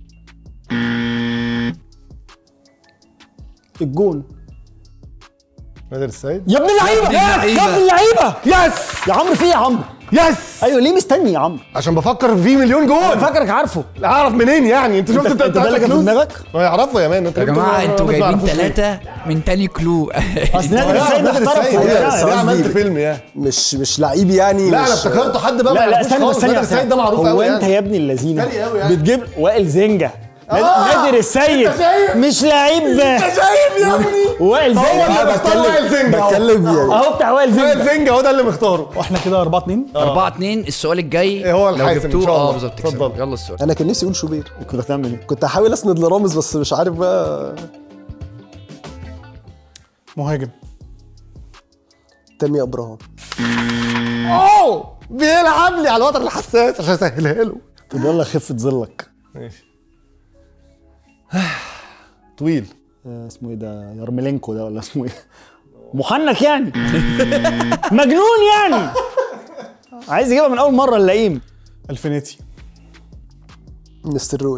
الجون نادر السيد يا ابن اللعيبه اللعيبة. يا ابن اللعيبه يس يا عمرو في إيه يا عمرو يس ايوه ليه مستني يا عمرو عشان بفكر في مليون انا جول فاكرك عارفه اعرف منين يعني انت شفت انت انت ده اللي كان في دماغك ما يعرفوا يا مان انت يا جبت جماعه ما- انتوا ما جايبين تعرفوش ليه؟ ثلاثه من تاني كلو اصل نادر يعرف السيد نادر احترف السيد في يا البتاع. ليه عملت قصدي- فيلم يا مش مش لعيب يعني لا مش انا افتكرته حد بقى لا ما لا يعرفوش استنى بس خالص. ثانية نادر السيد ده واحدة. معروف هو قوي انت يعني يا ابن اللذينه غالي قوي يعني. بتجيب وائل زنجة نادر- آه. نادر السيد انت شايف؟ مش لعيب شايف يا ابني وائل هو زنجة اللي مختار وائل زنجة بتكلم يعني اهو بتاع وائل وائل زنجة زنجة هو ده اللي مختاره واحنا كده 4 2 4 2 السؤال الجاي ايه هو لو الحاسم إن جبتوه شاء الله. اه بالظبط تكسبوا. اتفضل. يلا السؤال انا كان نفسي اقول شوبير كنت هتعمل ايه؟ كنت هحاول اسند لرامز بس مش عارف بقى مهاجم تامي ابراهام اوه بيلعب لي على الوتر الحساس عشان اسهلها له طب يلا خفة ظلك ماشي طويل آه، اسمه ايه ده يرملينكو ده ولا اسمه ايه؟ محنك يعني مجنون يعني عايز يجيبها من اول مره اللئيم الفيناتي مستر روي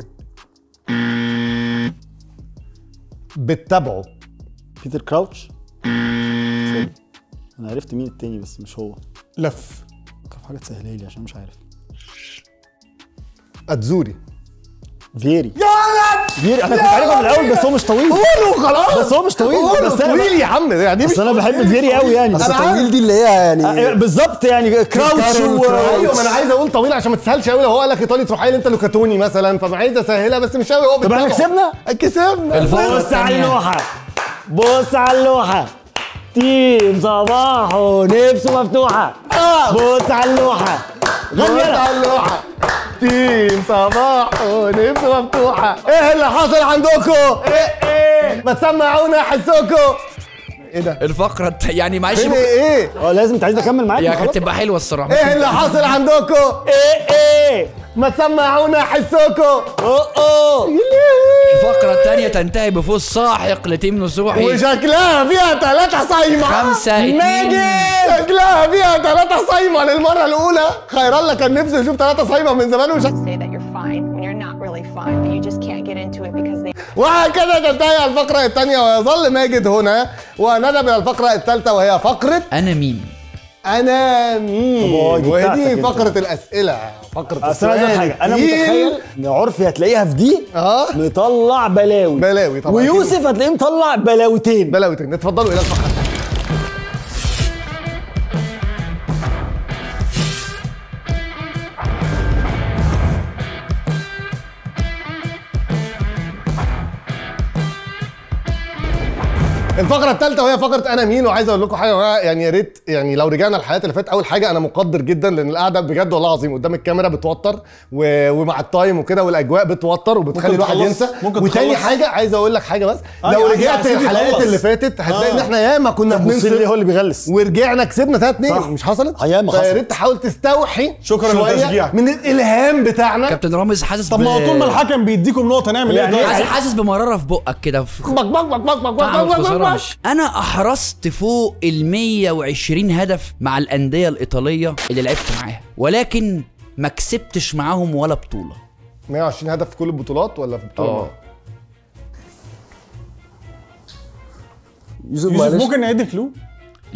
بتتابعه بيتر كراوتش سوري. انا عرفت مين التاني بس مش هو لف طب حاجه تسهلها لي عشان مش عارف اتزوري فيري يا ولد فيري انا كنت عارفه من الاول بس هو مش طويل قولوا خلاص بس هو مش طويل قولوا بس انا طويل يا عم يعني بس مش انا بحب فيري قوي يعني بس بس طويل دي اللي هي آه، يعني بالظبط يعني كراوتش و... ايوه ما انا عايز اقول طويل عشان ما تسهلش قوي لو هو قال لك ايطالي تروح قايل انت لوكاتوني مثلا فانا عايز اسهلها بس مش قوي هو طب احنا كسبنا؟ كسبنا الفقرة بص على التانية. اللوحه بص على اللوحه تيم صباحه نفسه مفتوحه بص على اللوحه غني بص يلا على اللوحة تيم صباح ونفسه مفتوحة ايه اللي حصل عندكم؟ ايه ايه ما تسمعونا حسوكم ايه ده؟ الفقره الت... يعني معلش فين ممكن... ايه؟ اه لازم انت عايز اكمل معاك يا ما كانت خلاص. تبقى حلوه الصراحه ايه اللي حصل عندكم؟ ايه ايه ما تسمعونا حسوكم اوه اوه الفقره الثانيه تنتهي بفوز ساحق لتيم نصوحي وشكلها فيها ثلاثة صايمة خمسة اتنين. ماجد شكلها فيها ثلاثة صايمة للمرة الأولى خير الله كان نفسه يشوف ثلاثة صايمة من زمان وش... say that you're fine when you're not really fine, but you just can't get into it because they وهكذا تنتهي الفقرة الثانية ويظل ماجد هنا ونذهب إلى الفقرة الثالثة وهي فقرة انا مين أنا طب هو مين دي وهي بتاعتك دي انت. فقرة الأسئلة فقرة اصل انا عايز أقول حاجه انا التقيل. متخيل ان عرفي هتلاقيها في دي اه مطلع بلاوي بلاوي طبعا ويوسف هتلاقيه مطلع بلاوتين بلاوي اتفضلوا إلى الفقرة الثانية الفقرة الثالثة وهي فقرة أنا مين وعايز أقول لكم حاجة يا جماعة، يعني يا ريت يعني لو رجعنا الحلقات اللي فاتت أول حاجة أنا مقدر جدا لأن القعدة بجد والله العظيم قدام الكاميرا بتوتر و... ومع التايم وكده والأجواء بتوتر وبتخلي ممكن الواحد تخلص- ينسى ممكن وتاني تخلص. حاجة عايز أقول لك حاجة بس آه، لو يعني رجعت عايزين الحلقات يخلص. اللي فاتت هتلاقي إن آه. إحنا ياما كنا المصير بننسى هو اللي بيغلس ورجعنا كسبنا 3 2 صح. مش حصلت؟ ياما فيا حصلت. ريت تحاول تستوحي شكراً شوية للتشجيع. من الإلهام بتاعنا كابتن رامز حاسس طب ما هو طول ما الحكم بيديكم نقطه نعمل ايه يعني طيب؟ حاسس حاسس بمراره في بقك كده في بك بك بك بك بك طعم بك بك الخساره بك مش انا احرزت فوق ال 120 هدف مع الانديه الايطاليه اللي لعبت معاها ولكن ما كسبتش معاهم ولا بطوله 120 هدف في كل البطولات ولا في بطولة؟ اه. يوسف يوسف معلش ممكن نعيد الكلو لا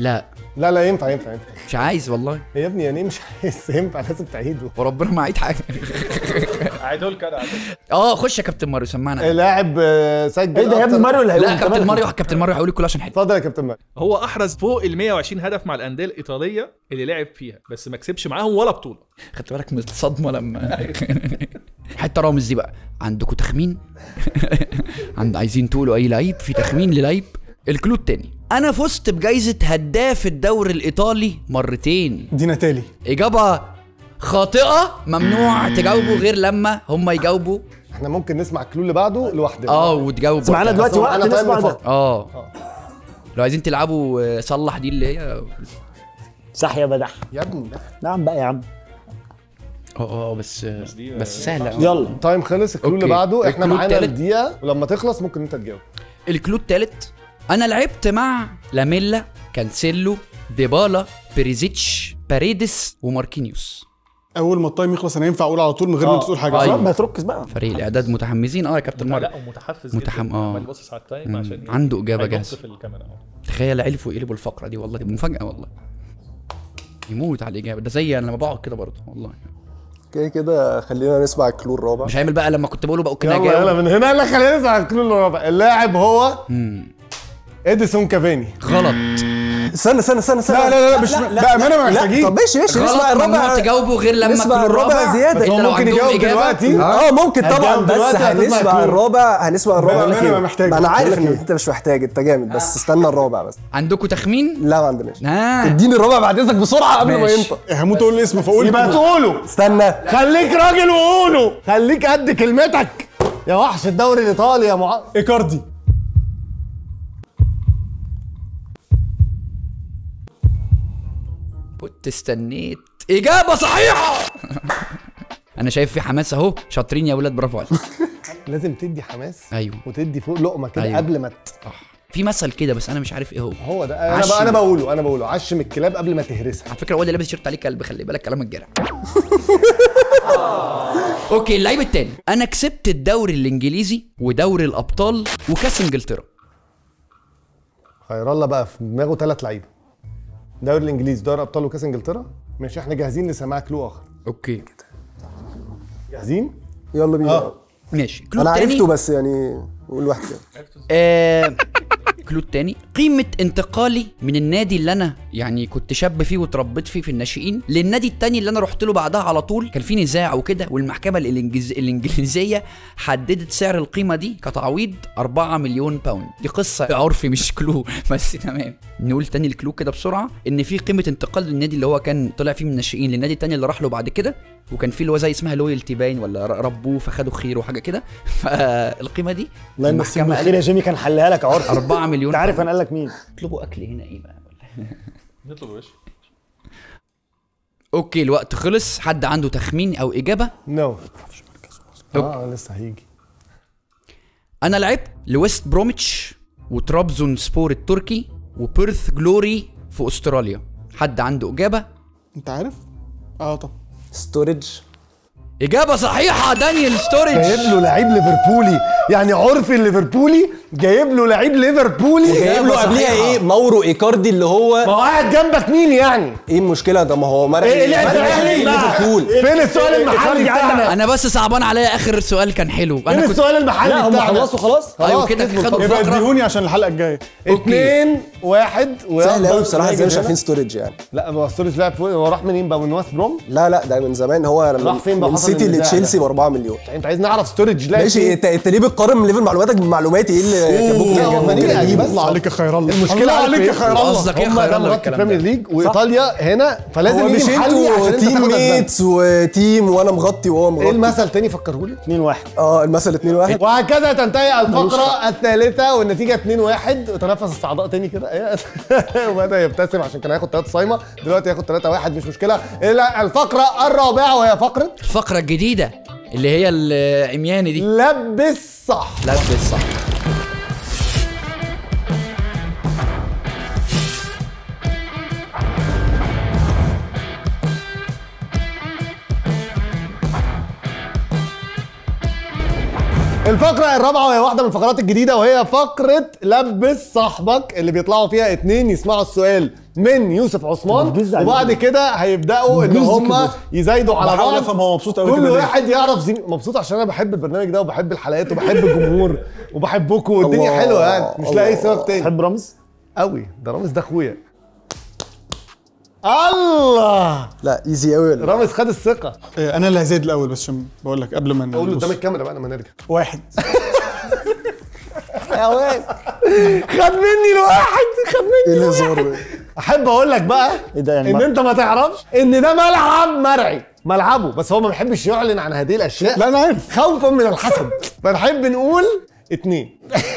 لا لا ينفع ينفع ينفع مش عايز والله يا ابني يعني إيه مش عايز ينفع لازم تعيده وربنا ما عيد حاجه عيده لك انا على فكرة. اه خش يا كابتن ماريو سمعنا لاعب آه، سجل ايه ده يا ابني أكتر- ماريو اللي هيقول لا أنت كابتن مالك؟ ماريو كابتن ماريو هيقول لك كله عشان حلو اتفضل يا كابتن ماريو هو احرز فوق ال 120 هدف مع الانديه الايطاليه اللي لعب فيها بس ما كسبش معاهم ولا بطوله خدت بالك من الصدمه لما حتى رامز دي بقى عندكم تخمين عند عايزين تقولوا اي لعيب في تخمين للعيب الكلو التاني انا فزت بجائزه هداف الدوري الايطالي مرتين دي ناتالي اجابه خاطئه ممنوع تجاوبوا غير لما هم يجاوبوا احنا ممكن نسمع الكلو اللي بعده لوحدنا اه وتجاوبوا معانا دلوقتي أصل وقت معانا تايم نسمع ده لفقرة. اه لو عايزين تلعبوا آه، صلح دي اللي هي صح يا بدح يا ابني نعم بقى يا عم اه اه بس دي- بس سهله يلا تايم خلص الكلو اللي أوكي. بعده احنا الكلو معانا التالت. الدقيقه ولما تخلص ممكن انت تجاوب الكلو التالت انا لعبت مع لاميلا كانسيلو ديبالا بريزيتش باريدس وماركينيوس اول ما التايم يخلص انا ينفع اقول على طول من غير ما انت تقول حاجه أيوة. صح؟ ما تركز بقى فريق الاعداد متحمسين اه يا كابتن ماريو لا ومتحفز متحم- جدا آه. عمال يبصص على التايم عشان إيه؟ عنده إجابة هينط جاهزة. في الكاميرا اهو تخيل عرفوا يقلبوا الفقره دي والله دي مفاجاه والله يموت على الاجابه ده زي انا لما بقعد كده برضه والله كده كده خلينا نسمع الكلو الرابع مش هيعمل بقى لما كنت بقوله بقى كده يلا يلا اجاوب من هنا لا خلينا نسمع الكلو اللي رابع اللاعب هو اديسون كافاني غلط استنى استنى استنى استنى لا لا لا مش بامانه ما لا محتاجين طب ماشي ماشي غلط نسمع ممنوع الرابع تجاوبوا غير لما نسمع تكونوا الرابع الرابع زيادة. بس هو لو ممكن عندهم يجاوب إجابة دلوقتي اه ممكن طبعا هتجاوب بس دلوقتي هتسمع هنسمع الكلو. الرابع هنسمع الرابع بأمانة أكيد. ما محتاج. ما انا عارف بقول ان لك إيه. انت مش محتاج انت جامد بس استنى الرابع بس عندكم تخمين؟ لا ما عندناش ها اديني الرابع بعد اذنك بسرعه قبل ما ماشي. ينطق هموت اقول الاسم فاقول يبقى كده. تقوله استنى خليك راجل وقوله خليك قد كلمتك يا وحش الدوري الايطالي يا مع... ايكاردي كنت استنيت اجابه صحيحه انا شايف في حماس اهو شاطرين يا ولاد برافو عليك لازم تدي حماس ايوه وتدي فوق لقمه كده أيوة. قبل ما ت... في مثل كده بس انا مش عارف ايه هو هو ده انا عشم. بقى انا بقوله انا بقوله عشم الكلاب قبل ما تهرسها على فكره الواد اللي لابس شيرت عليه كلب خلي بالك كلامك جرح اوكي اللعيب التاني انا كسبت الدوري الانجليزي ودوري الابطال وكاس انجلترا خير الله بقى في دماغه ثلاث لعيبه دوري الانجليزي دوري ابطال وكاس انجلترا ماشي احنا جاهزين لسماع كلو اخر اوكي جاهزين يلا بينا اه ماشي كلو انا التاني عرفته بس يعني قول واحد كده آه كلو التاني قيمة انتقالي من النادي اللي انا يعني كنت شاب فيه واتربيت فيه في الناشئين للنادي التاني اللي انا رحت له بعدها على طول كان في نزاع وكده والمحكمة الإنجليز... الانجليزية حددت سعر القيمة دي كتعويض 4 مليون باوند دي قصة عرفي مش كلو بس تمام نقول تاني الكلو كده بسرعة ان في قيمة انتقال للنادي اللي هو كان طلع فيه من الناشئين للنادي التاني اللي راح له بعد كده وكان في اللي هو زي اسمها لويالتي باين ولا ر- ربوه فخدوا خير وحاجه كده فالقيمه دي الله يمسيه المحكمه بالخير يا جيمي كان حلها لك يا عرفي 4 مليون انت عارف انا قال لك مين اطلبوا اكل هنا ايه بقى نطلب وش اوكي الوقت خلص حد عنده تخمين او اجابه نو اه لسه هيجي انا لعبت لويست بروميتش وترابزون سبور التركي وبيرث جلوري في استراليا حد عنده اجابه انت عارف؟ اه طب ستورج اجابه صحيحه دانيال ستوريج جايب له لعيب ليفربولي يعني عرفي الليفربولي جايب له لعيب ليفربولي جايب له قبليها صحيحة. ايه ماورو ايكاردي اللي ما هو هو قاعد جنبك مين يعني ايه المشكله ده ما هو مرق ايه اللي مرق الاهلي بقى ليفربول فين السؤال المحلي بتاعنا انا بس صعبان عليا اخر سؤال كان حلو فين انا كنت السؤال المحلي لا هم بتاعنا خلصوا خلاص ايوه خلاص كده كسبوا خدوا يبقى الفقره اديهوني عشان الحلقه الجايه اتنين واحد سهل قوي ويلا بصراحه ازاي مش هنا. عارفين ستورج يعني لا هو ستورج لعب فوق هو راح منين بقى من ويست بروم لا لا ده من زمان هو راح فين بقى من حصل سيتي النزاع لتشيلسي ده؟ ب 4 مليون انت عايز نعرف ستورج لعب ماشي فين؟ انت انت ليه بتقارن ليفل معلوماتك بمعلوماتي ايه اللي كان ممكن لا، هو ممكن فريق اجيبه بس. الله عليك يا خير الله المشكله الله عارف عليك يا ايه؟ خير الله قصدك ايه هم خير ده الله مغطي بالكلام البريمير ده ليج وايطاليا هنا فلازم هو يجي مش محلي عشان انتوا انت تيم تاخد اسباب. ميتس وتيم وانا مغطي وهو ايه مغطي المثل تاني فكرهولي 2 1 اه المثل 2 1 وهكذا تنتهي الفقرة الثالثة والنتيجة 2-1 وتنفس الصعداء تاني كده ايه وبدأ يبتسم عشان كان هياخد 3 صايمة دلوقتي هياخد 3-1 مش مشكلة إلى الفقرة الرابعة وهي فقرة الفقره الجديده اللي هي العمياني دي لبس صح لبس صح الفقرة الرابعة وهي واحدة من الفقرات الجديدة وهي فقرة لبس صاحبك اللي بيطلعوا فيها اتنين يسمعوا السؤال من يوسف عثمان بتجز عليه. وبعد كده هيبدأوا ان بتجز هم كده. يزايدوا على بحاول بعض افهم هو مبسوط قوي كل كده ليه. واحد يعرف زي... مبسوط عشان انا بحب البرنامج ده وبحب الحلقات وبحب الجمهور وبحبكم والدنيا الله، حلوة يعني مش لاقي سبب تاني تحب رامز؟ قوي ده رامز ده اخويا الله لا ايزي قوي ولا رامز خد الثقة آه، انا اللي هزيد الاول بس عشان بقول لك قبل ما قول له نبص. قدام الكاميرا بقى لما نرجع واحد يا واد خد مني الواحد خد مني ايه الواحد الهزار ده؟ احب اقول لك بقى ايه ده يعني ان ما- انت ما تعرفش ان ده ملعب مرعي ملعبه بس هو ما بيحبش يعلن عن هذه الاشياء لا انا عارف خوفا من الحسد فنحب نقول اتنين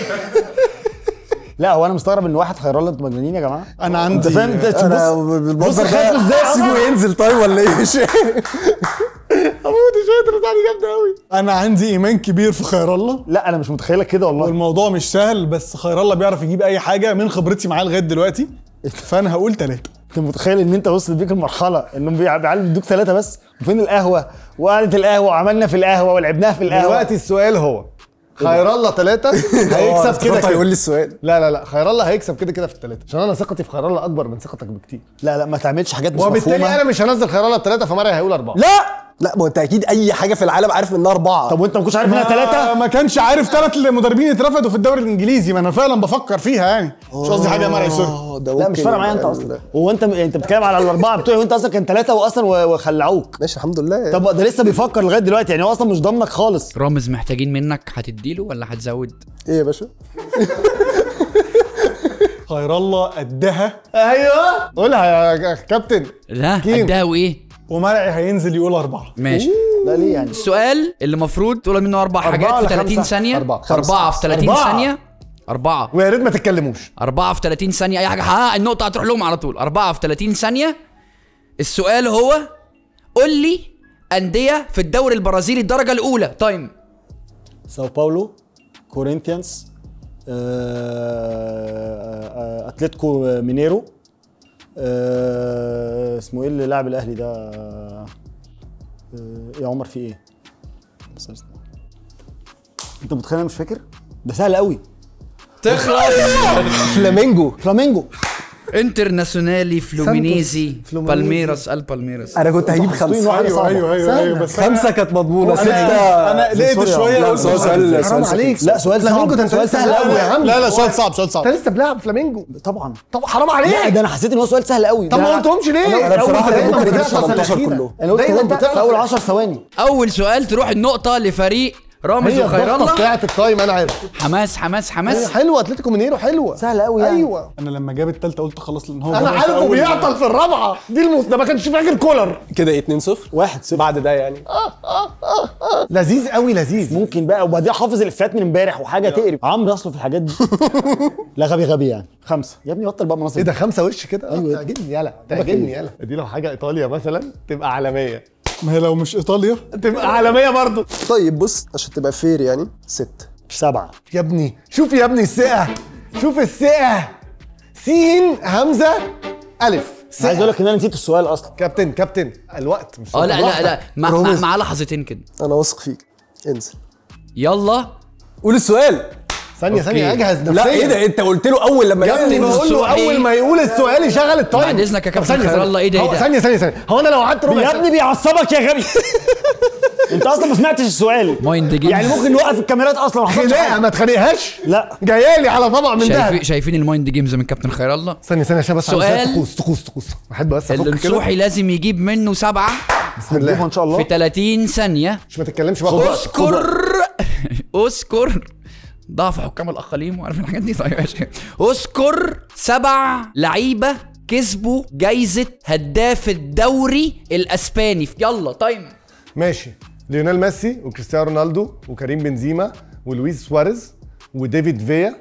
لا هو انا مستغرب ان واحد خير الله انتوا مجانين يا جماعه انا عندي انت فاهم انت انا بص بص بالمنظر خايف ده ازاي سيبه اصلا ينزل طيب ولا ايه مش اموت شويه بتاعتي جامده قوي انا عندي ايمان كبير في خير الله لا انا مش متخيلك كده والله والموضوع مش سهل بس خير الله بيعرف يجيب اي حاجه من خبرتي معاه لغايه دلوقتي فانا هقول ثلاثه انت متخيل ان انت وصلت بيك المرحله انهم بيع- بيعلموا يدوك ثلاثه بس وفين القهوه وقعده القهوه وعملنا في القهوه ولعبناها في القهوه دلوقتي السؤال هو خير الله ثلاثة هيكسب كده هيقول كده لي السؤال لا لا لا خير الله هيكسب كده كده في الثلاثة عشان انا ثقتي في خير الله اكبر من ثقتك بكتير لا لا ما تعملش حاجات مش وبالتالي مفهومه انا مش هنزل خير الله الثلاثة فمرعي هيقول أربعة لا لا ما هو انت اكيد اي حاجه في العالم عارف منها اربعه طب وانت ما كنتش عارف انها ما, ثلاثه ما كانش عارف ثلاث مدربين اترفضوا في الدوري الانجليزي ما انا فعلا بفكر فيها يعني مش قصدي حاجه يا مرعي سوري اه ده لا مش ممكن فارقه معايا انت يبقى اصلا ده. هو انت انت بتتكلم على الاربعه بتوعي وانت اصلا كان ثلاثه واصلا و- وخلعوك ماشي الحمد لله طب ده لسه بيفكر لغايه دلوقتي يعني هو اصلا مش ضامنك خالص رامز محتاجين منك هتديله ولا هتزود ايه يا باشا خير الله قدها ايوه قولها يا كابتن لا كيم. قدها وايه ومرعي هينزل يقول اربعه ماشي لا ليه يعني السؤال اللي المفروض تقول منه اربع حاجات ولا في 30 خمسة؟ ثانيه أربعة. اربعه في 30 أربعة. ثانيه أربعة ويا ريت ما تتكلموش أربعة في 30 ثانية أي حاجة ها النقطة هتروح لهم على طول أربعة في 30 ثانية السؤال هو قول لي أندية في الدوري البرازيلي الدرجة الأولى تايم ساو باولو كورينثيانز آه، آه، اتلتيكو مينيرو آه، اسمه ايه اللي لاعب الاهلي ده آه، آه، يا عمر في ايه بس- بس- انت متخيل انا مش فاكر ده سهل قوي تخلص فلامينجو فلامينجو انترناسيونالي فلومينيزي فلومينيزي. بالميراس البالميراس انا كنت هجيب خمسه واحدة ايوه صعبة. ايوه ايوه ايوه بس خمسه كانت مضمونه انا سته انا قلقت سوري يا شويه لا، قلت بس هو سؤال حرام سؤال عليك لا سؤال فلامينجو صعب ده انت سؤال لسه سهل بتلعب قوي يا عم لا لا سؤال صعب سؤال صعب انت لسه بتلعب فلامينجو طبعا طب حرام عليك لا ده انا حسيت ان هو سؤال سهل قوي طب ده ما أنا- قلتهمش ليه؟ أنا بصراحة دايما ممكن بتعطس أجيب 18 الأخيرة. كلهم. انا قلت دايما ثلاثة بتعطس في اول الأخيرة. 10 ثواني أول سؤال تروح النقطة لفريق رامز هي وخير الضغطة الله بتاعت التايم انا عارف حماس حماس هي حماس حلوه اتلتيكو مينيرو حلوه سهل قوي يعني. ايوه انا لما جاب الثالثه قلت خلاص لان هو انا جابها في عارفه أول- بيعطل في الرابعه دي المس... ده ما كانش فاكر كولر كده 2 0 واحد صفر بعد ده يعني لذيذ قوي لذيذ ممكن بقى وبعدين حافظ الافيهات من امبارح وحاجه تقرب عمرو اصله في الحاجات دي لا غبي غبي يعني خمسه يا ابني بطل بقى مناصب ايه ده خمسه وش كده أيوة. أيوة. تعجبني يلا تعجبني يلا دي لو حاجه ايطاليا مثلا تبقى عالميه ما هي لو مش ايطاليا تبقى عالميه برضو طيب بص عشان تبقى فير يعني ست سبعه يا ابني شوف يا ابني الثقه شوف الثقه سين همزه الف ثقة. عايز اقول لك ان انا نسيت السؤال اصلا كابتن كابتن الوقت مش اه لا لا براحتك. لا مع, مع, رامز. مع لحظتين كده انا واثق فيك انزل يلا قول السؤال ثانيه ثانيه أوكي. اجهز نفسيا لا ايه ده انت قلت له اول لما يا ابني جاب بقول له السؤال اول ما يقول السؤال يشغل التايم بعد إذنك يا طب كابتن ثانية، خير ثانية. الله، إيه ده، إيه هو ده؟ ثانيه ثانيه ثانيه هو انا لو قعدت ربع يا ابني بيعصبك يا غبي انت اصلا ما سمعتش السؤال مايند جيمز يعني ممكن نوقف الكاميرات اصلا ما حصلش خناقه حاجة. ما تخانقهاش لا جايه لي على طبق من شايفين دهب شايفين المايند جيمز من كابتن خير الله ثانيه ثانيه عشان بس سؤال. عايز طقوس طقوس طقوس بحب بس افك كده النصوحي لازم يجيب منه سبعة بسم نجيبها الله ان شاء في الله 30 ثانية مش ما تتكلمش بقى خد وقت. اذكر اذكر ضعف حكام الاقاليم وعارف الحاجات دي طيب ماشي اذكر سبع لعيبه كسبوا جايزه هداف الدوري الاسباني يلا تايم ماشي ليونيل ميسي وكريستيانو رونالدو وكريم بنزيما ولويس سواريز وديفيد فيا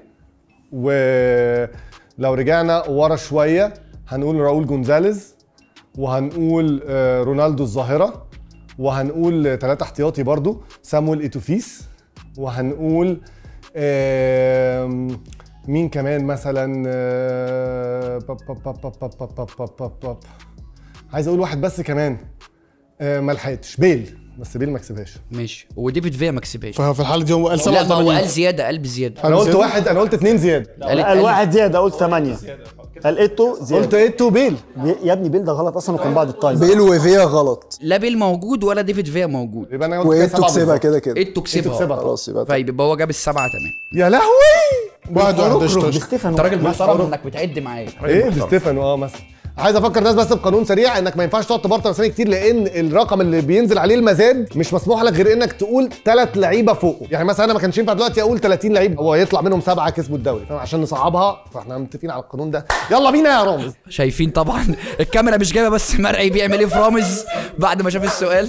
ولو رجعنا ورا شويه هنقول راؤول جونزاليز وهنقول آه، رونالدو الظاهره وهنقول ثلاثة احتياطي برضو سامويل ايتوفيس وهنقول آم، مين كمان مثلا آه، باب- باب- باب- باب- باب- باب- باب- باب- باب. عايز اقول واحد بس كمان آه ما لحقتش بيل بس بيل ما كسبهاش ماشي وديفيد فيا ما كسبهاش ففي الحاله دي هو قال لا 87 ما هو قال زياده قال بزياده انا قلت زيادة؟ واحد انا قلت اتنين زياده قال قال واحد زياده قلت ثمانيه قال ايتو قلت زياده ايتو بيل بي- يا ابني بيل ده غلط اصلا وكان بعد التايم بيل وفيا غلط لا بيل موجود ولا ديفيد فيا موجود يبقى انا قلت وايتو سبعة كسبها بالظبط. كده كده ايتو كسبها كسبها خلاص يبقى طيب يبقى هو جاب السبعه تمام يا لهوي واحد واحد بخرج قشطة. دي ستيفانو انت راجل محترم انك بتعد معايا ايه دي ستيفانو اه مثلا عايز افكر الناس بس بقانون سريع انك ما ينفعش تقعد تبرطم اسامي كتير لان الرقم اللي بينزل عليه المزاد مش مسموح لك غير انك تقول ثلاث لعيبه فوقه يعني مثلا انا ما كانش ينفع دلوقتي اقول 30 لعيب هو يطلع منهم سبعه كسبوا الدوري فاهم عشان نصعبها فاحنا متفقين على القانون ده يلا بينا يا رامز شايفين طبعا الكاميرا مش جايبه بس مرعي بيعمل ايه في رامز بعد ما شاف السؤال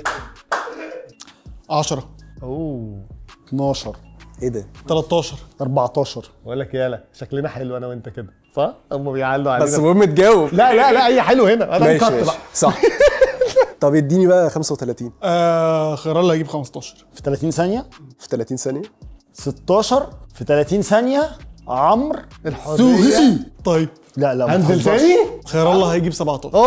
10 اوه 12 ايه ده 13 14 بقول لك يالا شكلنا حلو انا وانت كده صح هم بيعلوا علينا بس المهم تجاوب لا لا لا هي حلو هنا انا ماشي انكت ماشي بقى صح طب اديني بقى 35 آه خير الله هيجيب 15 في 30 ثانيه في 30 ثانيه 16 في 30 ثانيه عمرو الحريه طيب لا لا ما هنزل تهزرش. تاني خير الله هيجيب 17 انا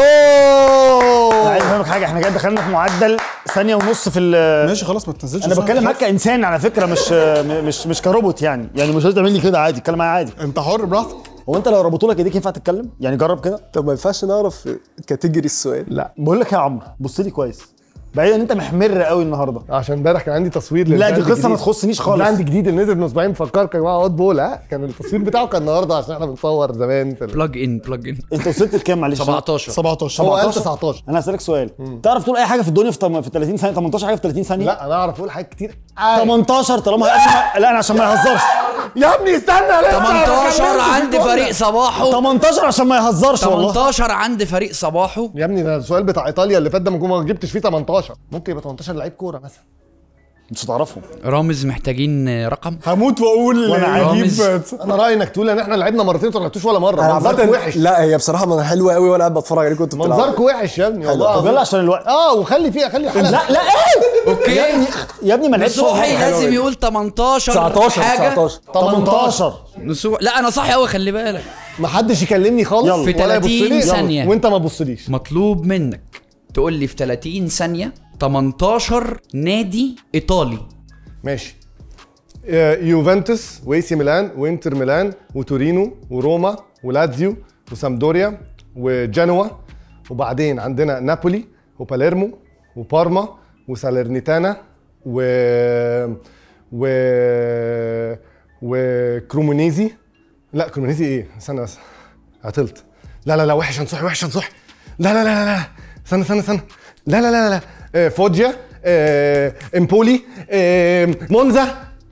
اوه عايز افهمك حاجه احنا كده دخلنا في معدل ثانيه ونص في ال- ماشي خلاص ما تنزلش انا صح. بتكلم معاك كانسان على فكره مش مش مش كروبوت يعني يعني مش لازم تعمل لي كده عادي اتكلم معايا عادي انت حر براحتك هو انت لو ربطوا لك ايديك ينفع تتكلم يعني جرب كده طب ما ينفعش نعرف كاتيجوري السؤال لا بقول لك يا عمرو بص لي كويس بعيدا ان انت محمر قوي النهارده عشان امبارح كان عندي تصوير لا دي للبراند قصه ما الجديد. تخصنيش خالص البراند الجديد اللي نزل من اسبوعين بفكركم يا جماعه هوت بول ها كان التصوير بتاعه كان النهارده عشان احنا بنصور زمان في ال- بلاج ان بلاج ان انت وصلت لكام معلش 17 17 هو قال 17 19 انا هسالك سؤال تعرف تقول اي حاجه في الدنيا في تم- في 30 ثانيه 18 حاجه في 30 ثانيه لا انا اعرف اقول حاجات كتير قوي. 18 طالما عشان لا انا عشان ما يهزرش يا ابني استنى لسه 18 ما كملتش عند الجملة. فريق صباحه 18 عشان ما يهزرش والله 18 عند فريق صباحه يا ابني ده السؤال بتاع ايطاليا اللي فات ده ما جبتش فيه 18 ممكن يبقى 18 لعيب كوره مثلا مش هتعرفهم رامز محتاجين رقم هموت واقول وأنا يجيب انا رايي انك تقول ان احنا لعبنا مرتين ما لعبتوش ولا مره انا منظركم عامة وحش لا هي بصراحه من حلوه قوي وانا قاعد بتفرج عليكم انتوا بتلعبوا منظركم وحش يا ابني والله طب يلا العظيم. عشان الوقت اه وخلي فيها خلي حلقه لا لا ايه اوكي يا ابني ما لعبش نصوحي لازم يقول 18 19 حاجه 19 18 نصوح لا انا صاحي قوي خلي بالك ما حدش يكلمني خالص يلا. في ولا يبص 30 لي. ثانية. وانت ما تبصليش مطلوب منك تقول لي في 30 ثانيه 18 نادي ايطالي ماشي آه، يوفنتوس واي سي ميلان وانتر ميلان وتورينو وروما ولاتزيو وسامدوريا وجنوا وبعدين عندنا نابولي وباليرمو وبارما وسالرنيتانا و و وكرومونيزي لا كرومونيزي ايه استنى بس عطلت لا لا لا وحش هنصحي وحش هنصحي لا لا لا لا لا استنى استنى استنى لا لا لا لا آه، فوجيا آه، امبولي آه، مونزا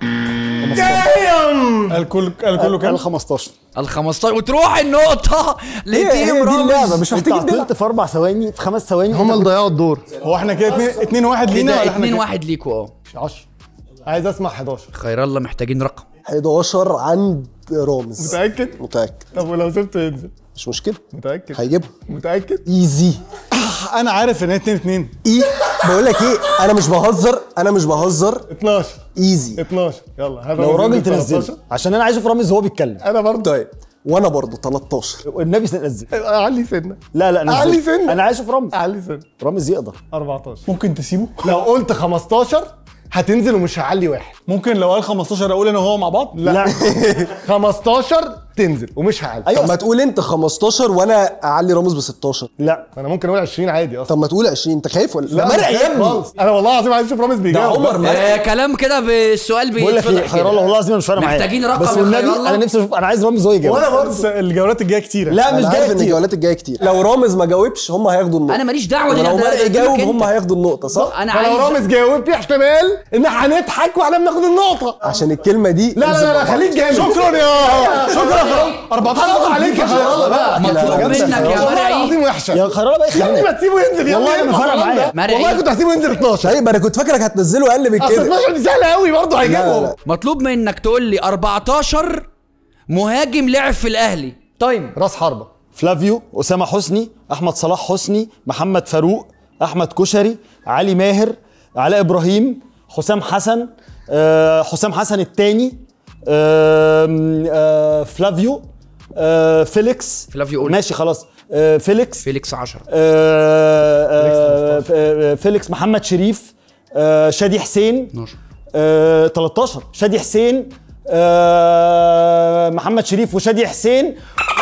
دايم قال كل قال كله كام قال 15 ال 15 وتروح النقطه هي هي لتيم دي اللعبه رامز مش انت محتاجين نلعب عطلت في اربع ثواني في خمس ثواني هم اللي ضيعوا الدور هو احنا كده 2 2 1 لينا كده ولا احنا 2 كده؟ 1 ليكوا اه 10 عايز اسمع 11 خير الله محتاجين رقم 11 عند رامز متاكد متاكد طب ولو سبته ينزل مش مشكله متاكد هيجيبها متاكد ايزي انا عارف ان هي 2 2 اي بقول لك ايه انا مش بهزر انا مش بهزر 12 ايزي 12 يلا هذا لو رامز راجل ينزل تنزله 13. عشان انا عايز اشوف رامز وهو بيتكلم انا برضه طيب وانا برضو 13 والنبي نزل علي سنه لا لا نزل علي سنة. انا عايز اشوف رامز علي سنه رامز يقدر 14 ممكن تسيبه لو قلت 15 هتنزل ومش هعلي واحد ممكن لو قال 15 اقول انا وهو مع بعض لا 15 تنزل ومش هعلي طب ما تقول انت 15 وانا اعلي رامز ب 16 لا انا ممكن اقول 20 عادي اصلا طب ما تقول 20 انت خايف ولا لا مرعي مش يا خايف ابني خالص. انا والله العظيم عايز اشوف رامز بيجاوب عمر بس. آه كلام كده بالسؤال بقول لك ايه بيتفتح خير الله كده. والله العظيم مش فارق معايا محتاجين رقم بس يا خير والنبي الله. انا نفسي اشوف انا عايز رامز هو يجاوب وانا برضه بس الجولات الجايه كتيره لا انا مش عارف جاي ان كتير الجولات الجايه كتير لو رامز ما جاوبش هم هياخدوا النقطه انا ماليش دعوه دي ولو ده- ده- مرعي ده جاوب دورك هم انت. هياخدوا النقطه صح انا فلو عايز رامز جاوب في احتمال ان هنضحك واحنا بناخد النقطه عشان الكلمه دي لا لا لا, لا خليك جامد شكرا يا شكرا يا خلاص 14 حرام عليك يا خير الله بقى مطلوب لا، منك يا والله مرعي العظيم وحشه يا خير الله بقى يا ابني ما تسيبه ينزل يا والله ابني ما فرق معايا. مرعي. والله كنت هسيبه ينزل 12 طيب انا كنت فاكرك هتنزله اقل من اصل كده 12 دي سهله قوي برضه لا هيجيبهم لا مطلوب منك تقول لي 14 مهاجم لعب في الاهلي تايم راس حربه فلافيو اسامه حسني احمد صلاح حسني محمد فاروق احمد كشري علي ماهر علاء ابراهيم حسام حسن آه، حسام حسن الثاني فلافيو آه، فيليكس فلافيو قول. ماشي خلاص آه، فيليكس فيليكس 10 آه، آه، آه، فيليكس محمد شريف آه، شادي حسين 12 آه، 13 شادي حسين آه، محمد شريف وشادي حسين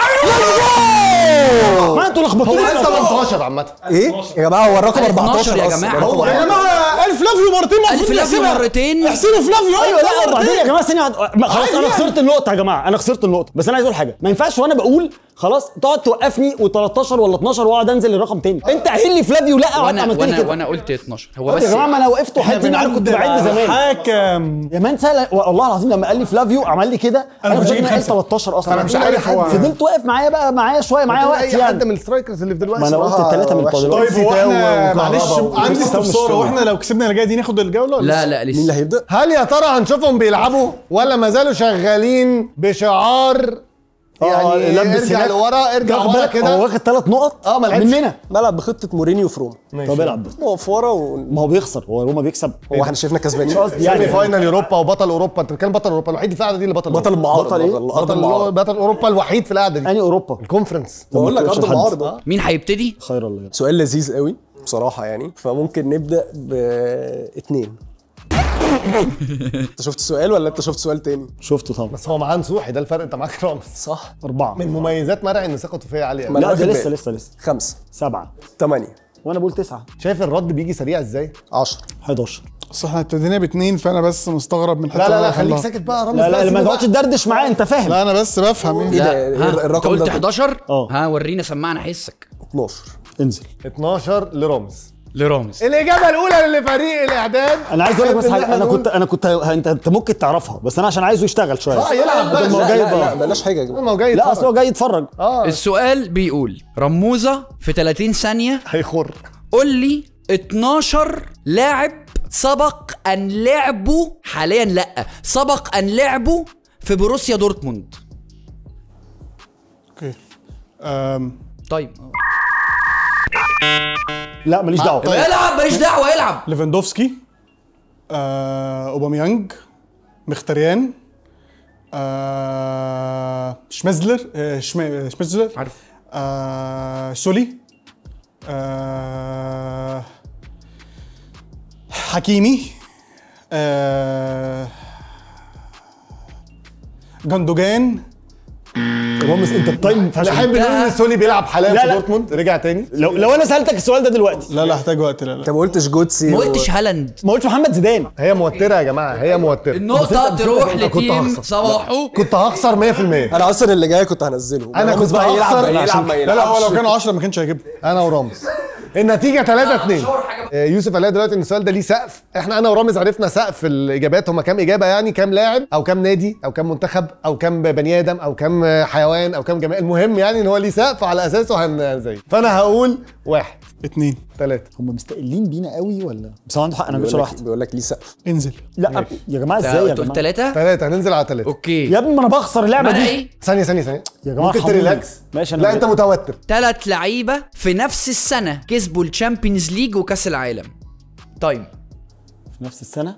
ما انتوا هو لخبطوني لسه 18 عامه ايه يا جماعه هو الرقم 12 14 يا أصلاً. جماعة. الرقم هو- يا 14. جماعه الف لافيو مرتين الف المفروض لافيو نحسبها. مرتين احسبوا فلافيو ايوه لا مرتين. وبعدين يا جماعه ثانيه واحدة. ما خلاص انا خسرت النقطه يا جماعه انا خسرت النقطه بس انا عايز اقول حاجه ما ينفعش وانا بقول خلاص تقعد توقفني و13 ولا 12 واقعد انزل الرقم تاني انت قايل لي فلافيو لا وانت وانا عملت لي وانا كده وانا قلت 12 هو طب بس يا جماعه ما انا وقفت وحدتني انا كنت بعد زمان حاكم يا مان سهل والله العظيم لما قال لي فلافيو عمل لي كده أنا انا مش كنت هجيب قايل خمسة. 13 اصلا أنا مش عارف هو- فضلت واقف معايا بقى معايا شويه معايا وقت اي حد يعني من السترايكرز اللي في دلوقتي ما انا قلت صراحة الثلاثه من وحشة. بتوع دلوقتي. طيب هو احنا وكهربا معلش و- عندي وكريستيانو استفسار مش هو احنا لو كسبنا اللي جايه دي ناخد الجوله ولا لا لا مين لسه اللي هيبدا؟ هل يا ترى هنشوفهم بيلعبوا ولا ما زالوا شغالين بشعار آه، يعني لبس ارجع هناك. لورا ارجع خد ورا بالك هو كده واخد ثلاث نقط اه، ما لعبش. مننا بلعب بخطه مورينيو في روما طب العب بس هو في ورا و... ما هو بيخسر هو روما بيكسب هو احنا شايفنا كسبانين يعني يعني فاينل اوروبا وبطل اوروبا انت بتتكلم بطل اوروبا الوحيد في القعده دي اللي بطل بطل أوروبا. المعارض بطل إيه؟ بطل ارض بطل المعارض بطل اوروبا الوحيد في القعده دي اني اوروبا الكونفرنس بقول لك ما ارض تقولش المعارض اه مين هيبتدي خير الله سؤال لذيذ قوي بصراحه يعني فممكن نبدا باتنين انت شفت السؤال ولا انت شفت سؤال تاني؟ شفته طبعا بس هو معاه نصوحي ده الفرق انت معاك رامز صح اربعه من مميزات مرعي ان ثقته فيا عاليه ما أوي. أنا لا ده واخد لسه بالي. لسه لسه خمسة سبعه ثمانية وانا بقول تسعه شايف الرد بيجي سريع ازاي 10 11 بس احنا ابتدينا باتنين فانا بس مستغرب من الحته لا لا اللي لا أنا خليك دخلها. ساكت بقى يا رامز لا لا بقى، ما سيبه تقعدش بقى. تدردش معايا انت فاهم لا انا بس بفهم ايه ايه ده؟ ها إيه انت الرقم قلت ده 11 اه. ها ورينا سمعنا حسك 12 انزل 12 لرامز لرامز الاجابه الاولى لفريق الاعداد انا عايز اقول لك بس إن حاجه إحنا انا نقول- كنت انا كنت انت انت ممكن تعرفها بس انا عشان عايزه يشتغل شويه اه يلعب بقى ما هو لا جاي لا, لا بقى. بلاش حاجة يا جماعة ما هو جاي لا اصل هو يتفرج. جاي يتفرج اه السؤال بيقول رموزة في 30 ثانية هيخر قول لي 12 لاعب سبق ان لعبوا حاليا لا سبق ان لعبوا في بروسيا دورتموند اوكي أم، طيب لا ماليش دعوه العب ماليش دعوه العب ليفاندوفسكي آه، اوباميانج مختريان آه، شمازلر آه، شما- شمازلر عارف آه، سولي آه، حكيمي آه، جندوجان رامز انت التايم فشل نحب نقول ان سوني بيلعب حاليا لا، في لا. دورتموند رجع تاني لو لو انا سالتك السؤال ده دلوقتي لا لا هحتاج وقت لا لا انت ما قلتش جوتسي ما و- قلتش هالاند ما قلتش محمد زيدان هي موتره يا جماعه هي موتره النقطة تروح أنت كنت لتيم هخسر. صباحو كنت هخسر 100% انا اصلا اللي جاي كنت هنزله أنا رامز كنت بقى يلعب هخسر ما يلعب عشان- ما لا لا هو يلعبش لو كانوا 10 ما كانش هيجيبها انا ورامز النتيجه 3 2 يوسف قال لها دلوقتي ان السؤال ده ليه سقف احنا انا ورامز عرفنا سقف الاجابات هم كام اجابه يعني كام لاعب او كام نادي او كام منتخب او كام بني ادم او كام حيوان او كام جماعه المهم يعني ان هو ليه سقف على اساسه هنزي فانا هقول واحد اتنين ثلاثه هم مستقلين بينا قوي ولا بس هو عنده حق انا مش بيقول لك واحد بيقول لك ليه سقف انزل لا يا جماعه ازاي يا قلت جماعه ثلاثة ثلاثه هننزل على ثلاثه اوكي يا ابني ما انا بخسر اللعبه ما انا دي ايه ثانيه ثانيه ثانيه يا جماعه ممكن ارحموني. تريلاكس ماشي انا لا انت متوتر ثلاث لعيبة في نفس السنة كسبوا الشامبيونز ليج وكأس العالم طيب في نفس السنه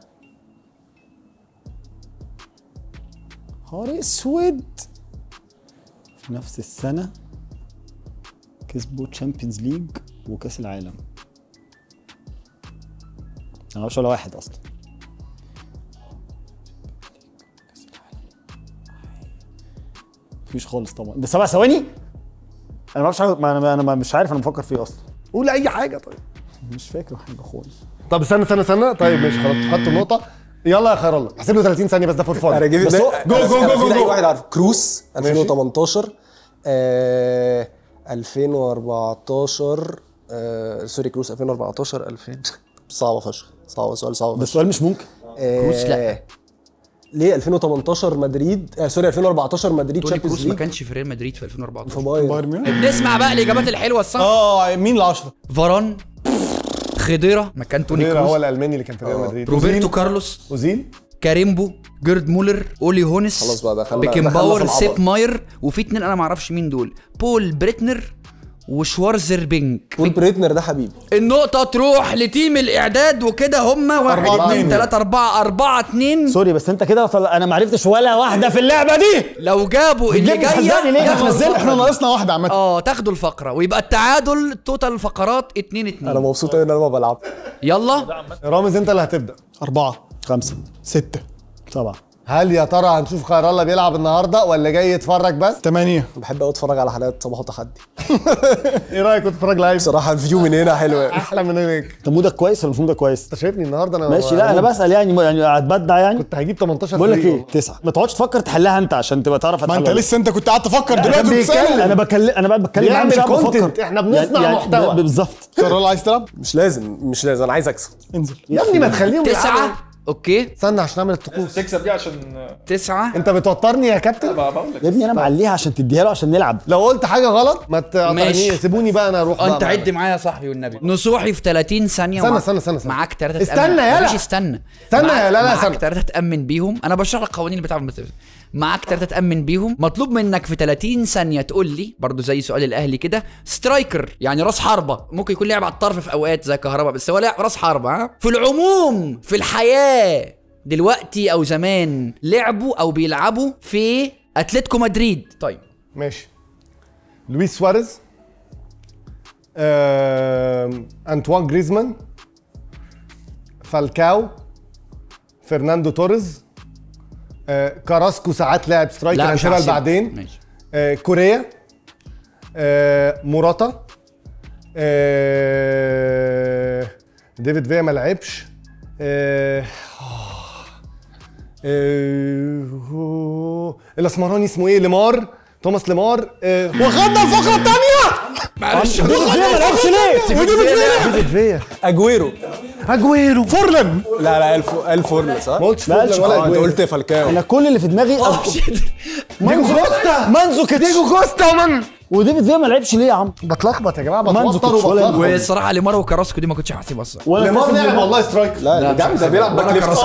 نهار اسود في نفس السنه كسبوا تشامبيونز ليج وكاس العالم انا ما اعرفش ولا واحد اصلا مفيش خالص طبعا ده سبع ثواني انا ما اعرفش حاجة- ما انا انا مش عارف انا بفكر فيه اصلا قول اي حاجه طيب مش فاكر حاجه خالص طب استنى استنى استنى طيب ماشي خلاص خدت النقطه يلا يا خير الله احسب له 30 ثانيه بس ده فور انا فن جيب بس هو- جو جو جو جو جو. في واحد عارف كروس 2018 آه 2014 آه سوري كروس 2014 2000 صعبه فشخ صعبه سؤال صعب ده فشخ السؤال مش ممكن آه كروس لا. ليه 2018 مدريد آه سوري 2014 مدريد توني تشامبيونز كروس ما ليج كانش في ريال مدريد في في 2014 بايرن بايرن ميونخ نسمع بقى الاجابات الحلوه الصح اه مين العشرة؟ فاران خضيره مكان توني هو كروس الالماني اللي كان في ريال مدريد روبرتو كارلوس اوزيل كاريمبو جيرد مولر اولي هونس خلاص بقى دخلنا- بيكن دخلنا باور في العبط. سيب ماير وفي اتنين انا ما اعرفش مين دول بول بريتنر وشوارزر بينك والبريتنر ده حبيبي النقطة تروح لتيم الإعداد وكده هما واحد أربعة اتنين اتنين. تلاتة أربعة أربعة اتنين سوري بس انت كده طل... انا ما عرفتش ولا واحده في اللعبه دي لو جابوا اللي بتجيب صدقني جاية ليه؟ ياخدوا احنا احنا الفقرة. ناقصنا واحده عامه اه تاخدوا الفقرة ويبقى التعادل توتال الفقرات اتنين انا اتنين مبسوط قوي ان انا ما بلعب يلا رامز انت اللي هتبدا اربعه خمسه سته سبعه هل يا ترى هنشوف خير الله بيلعب النهارده ولا جاي يتفرج بس ثمانيه بحب قوي اتفرج على حلقات صباح وتحدي ايه رايك تتفرج لايف بصراحه الفيو من هنا حلو قوي احلى من هناك انت مودك كويس ولا مش مودك كويس؟ انت شايفني النهارده انا ماشي لا انا بسال يعني يعني هتبدع يعني كنت هجيب 18 بقول لك فريق ايه تسعه ما تقعدش تفكر تحلها انت عشان تبقى تعرف ما هتحلها انت ولا لسه انت كنت قاعد تفكر كان دلوقتي بيتكلم. وبتسأل. انا بكلم انا بقى بتكلم معاه بيعمل مش قاعد بفكر content. احنا بنصنع يعني- محتوى. ب- بالظبط قرر عايز تلعب مش لازم مش لازم انا عايز اكسب انزل يا ابني ما تخليهم يلعبوا. تسعة اوكي استنى عشان اعمل الطقوس تكسب دي عشان تسعة انت بتوترني يا كابتن بقى بقول لك يا ابني انا معليها عشان تديها له عشان نلعب لو قلت حاجه غلط ما تقاطعنيش ماشي. سيبوني بقى انا اروح اه بقى انت معاك. عد معايا يا صاحبي والنبي نصوحي في 30 ثانية استنى، ومع- استنى، استنى، استنى. معاك ثلاثة استنى يلا. ماشي استنى استنى معاك- يا لا، لا، معاك استنى. ثلاثة تأمن بيهم انا بشرح لك القوانين اللي بتاع معاك ثلاثة تأمن بيهم مطلوب منك في 30 ثانية تقول لي برضو زي سؤال الاهلي كده سترايكر يعني راس حربة ممكن يكون لعب على الطرف في اوقات زي كهرباء بس هو لاعب راس حربة ها في العموم في الحياة دلوقتي او زمان لعبوا او بيلعبوا في اتلتيكو مدريد طيب ماشي لويس سواريز آم، انطوان جريزمان فالكاو فرناندو توريز آه، كاراسكو ساعات لاعب سترايكر لا مش هنسيبها هحسبها. بعدين ماشي آه، كوريا آه، موراتا آه، ديفيد فيا ما لعبش آه، آه، الاسمراني اسمه ايه ليمار توماس ليمار آه، وخدنا الفقره الثانيه معلش ما لعبش ليه؟ ديفيد فيا اجويرو اجويرو فورلان لا لا الف الف فورلا صح؟ ما قلتش ما قالش فورلان ولا اه انت اجويرو قلت فالكاو انا كل اللي في دماغي ديجو كوستا مانزو كده ديجو كوستا ومن وديفيد فيا ما لعبش ليه يا عم بتلخبط يا جماعه مانزو بتوتر كوتش ولا وبتلخبط والصراحه ليمار وكراسكو دي ما كنتش هحسبها الصراحه ولا ليمار كاسم لعب ليمار. والله سترايكر لا ده ده بيلعب باك ليفت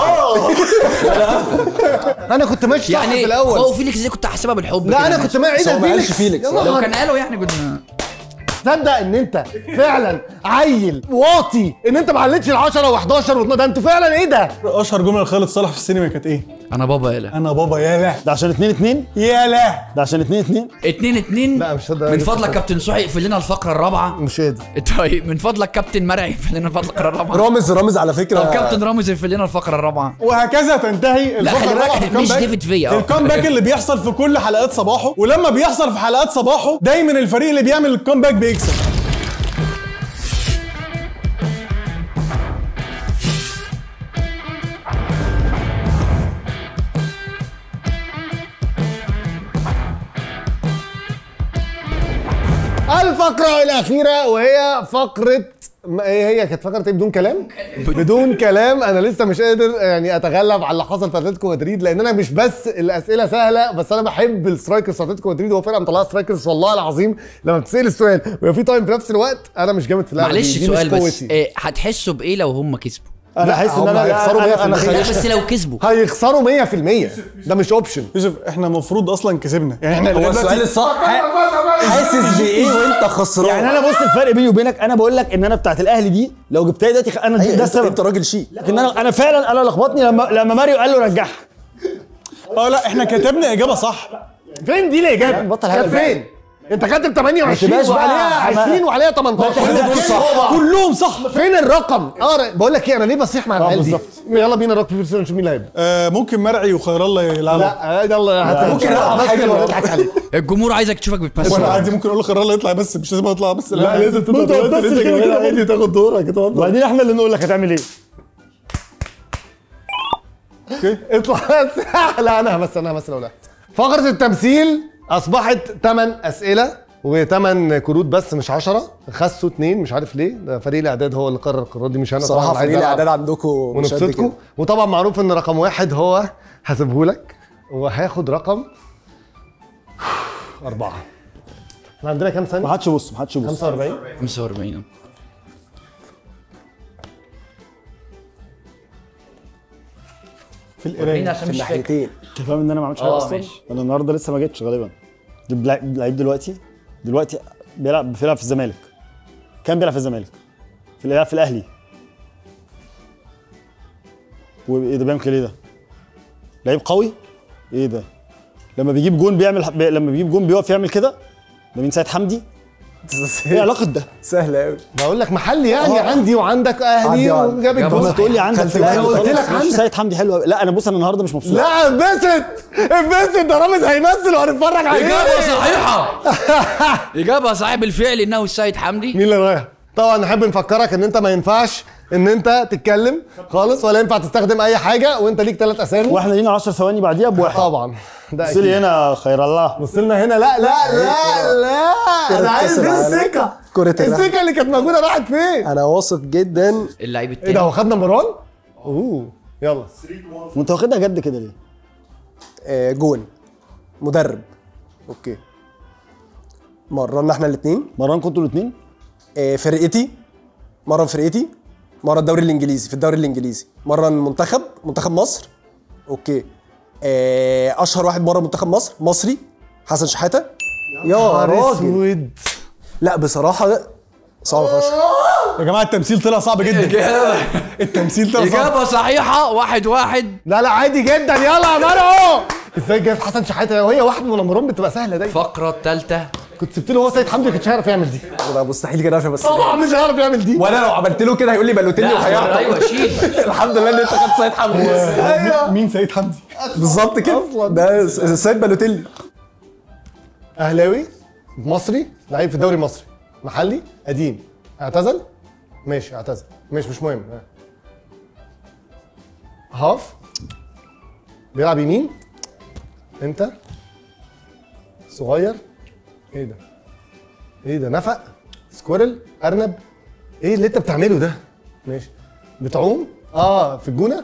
انا كنت ماشي صح يعني في هو الاول فيليكس دي كنت هحسبها بالحب لا كده انا ماشي. كنت ما ايه بس هو ده ما قالش فيليكس فيليكس. يا لو نهار كان قالوا يعني كنا تصدق ان انت فعلا عيل واطي ان انت ما علتش ال 10 و11 و12 ده انتوا فعلا ايه ده؟ اشهر جمله لخالد صالح في السينما كانت ايه؟ انا بابا يالا انا بابا يالا ده عشان 2 2 يالا ده عشان 2 2 اتنين اتنين لا، مش هقدر من أجيب فضلك صفر. كابتن سحي اقفل لنا الفقره الرابعه مش قادر طيب من فضلك كابتن مرعي اقفل لنا الفقره الرابعه رامز رامز على فكره طب كابتن رامز اقفل لنا الفقره الرابعه وهكذا تنتهي لا، الفقره خلي الرابعه بالك، في مش الكامباك. ديفيد فيا، اه. الكامباك اللي بيحصل في كل حلقات صباحه ولما بيحصل في حلقات صباحه دايما الفريق اللي بيعمل الكامباك بيكسب الفقرة الأخيرة وهي فقرة ما ايه هي كانت فقرة ايه بدون كلام؟ بدون كلام انا لسه مش قادر يعني اتغلب على اللي حصل في اتلتيكو مدريد لان انا مش بس الاسئله سهله بس انا بحب السترايكرز في اتلتيكو مدريد هو فرقه مطلعه سترايكرز والله العظيم لما بتسال السؤال ويبقى في تايم في نفس الوقت انا مش جامد في اللعبه معلش دي. دي سؤال مش بس قوتي. إيه، هتحسوا بايه لو هم كسبوا انا حاسس ان هم انا هيخسروا انا انا 100%. لا خايف بس لو كسبوا هيخسروا 100% ده مش اوبشن يوسف احنا المفروض اصلا كسبنا يعني احنا هو لغاية السؤال دلوقتي الصح حاسس بايه وانت خسران يعني انا بص الفرق بيني وبينك انا بقول لك ان انا بتاعت الاهلي دي لو جبتها لي دلوقتي انا أيوة، ده انت- السبب انت راجل شيك لكن انا انا فعلا انا لخبطني لما لما ماريو قال له رجعها اه لا احنا كتبنا اجابه صح فين دي الاجابه؟ بطل كانت هبل بقى. فين؟ انت كاتب 28 تبقاش بقى وعليها حما- 20 وعليها 18 تحرقش صح. كلهم صح فين الرقم؟ اه بقول لك ايه انا ليه بصيح مع العيال دي؟ بالظبط. يلا بينا روك بيبر سيزون نشوف مين اللي هيبدا آه ممكن مرعي وخير الله يلعبوا لا يلا هات ممكن ألعب حاجة حاجه لوحدي. نضحك عليك الجمهور عايزك تشوفك بتمثل وانا عادي ممكن اقول له خير الله يطلع بس مش لازم اطلع بس لا لازم تطلع دلوقتي انت كمان عادي تاخد دورك اتفضل وبعدين احنا اللي نقول لك هتعمل ايه اطلع بس لا انا همثل انا همثل ولا فقره التمثيل اصبحت 8 اسئله وثمان كروت بس مش 10 خسوا اثنين مش عارف ليه ده فريق الاعداد هو اللي قرر القرارات دي مش انا صراحه طبعاً عايز فريق ألعب الاعداد عندكم مش قد ونبسطكم كده وطبعا معروف ان رقم واحد هو هسيبهولك وهاخد رقم أربعة احنا عندنا كام ما ثانية؟ حدش يبص ما حدش يبص 45 45 في القرايه في الناحيتين انت فاهم ان انا ما عملتش حاجه اه، اصلا ماشي. انا النهارده لسه ما جيتش غالبا دي لعيب لعيب دلوقتي دلوقتي بيلعب بيلعب في الزمالك كان بيلعب في الزمالك في بيلعب في الاهلي وايه ده بيعمل كده ليه ده؟ لعيب قوي؟ ايه ده؟ لما بيجيب جون بيعمل بي... لما بيجيب جون بيقف يعمل كده ده مين سيد حمدي؟ ايه علاقه ده؟ سهل قوي بقول لك محلي يعني عندي وعندك اهلي عندي وعندك. وجاب جاب الجول واحد. تقول لي عندك خلت في الاهلي بالك. قلت لك خلاص، ماشي، عندك. سيد حمدي حلو أوي. لا انا بص انا النهارده مش مبسوط لا انبسط انبسط ده رامز هيمثل وهنتفرج عليه اجابه صحيحه اجابه صحيحه بالفعل انه السيد حمدي مين اللي رايح؟ طبعا نحب نفكرك ان انت ما ينفعش ان انت تتكلم خالص ولا ينفع تستخدم اي حاجه وانت ليك ثلاث اسامي واحنا لينا 10 ثواني بعديها بواحد طبعا ده بص لي هنا خير الله بص لنا هنا لا لا لا لا انا عايز كأس دي العالم. السكه كرة العالم. السكه اللي كانت موجوده راحت فين؟ انا واثق جدا اللعيب ايه ده التاني هو خد نمبر 1 اوه يلا وانت واخدها جد كده ليه؟ آه، جون مدرب اوكي مرنا احنا الاثنين مران كنتوا الاثنين فرقتي مره فرقتي مره الدوري الانجليزي في الدوري الانجليزي مره المنتخب منتخب مصر اوكي آه، اشهر واحد مره منتخب مصر مصري حسن شحاته يا نهار راجل اسود لا بصراحه ده صعب فشخ يا جماعه التمثيل طلع صعب جدا اجابه التمثيل طلع صعب اجابه صحيحه واحد واحد لا لا عادي جدا يلا يا مرعو ازاي جايب حسن شحاته وهي واحد من نمبر 1 بتبقى سهله دايما الفقره الثالثه كنت سبت له هو سيد حمدي ما كانش هيعرف يعمل دي ده مستحيل كده عشان بس طبعا مش هيعرف يعمل دي وانا لو عملت له كده هيقول لي بلوتيني وهيعطل ايوه شيل الحمد لله ان انت خدت سيد حمدي ايوه مين سيد حمدي بالظبط كده ده سيد بلوتيلي اهلاوي مصري لعيب في الدوري المصري محلي قديم اعتزل ماشي اعتزل ماشي مش مهم هاف بيلعب يمين انت صغير ايه ده ايه ده نفق سكويرل ارنب ايه اللي انت بتعمله ده ماشي بتعوم اه في الجونه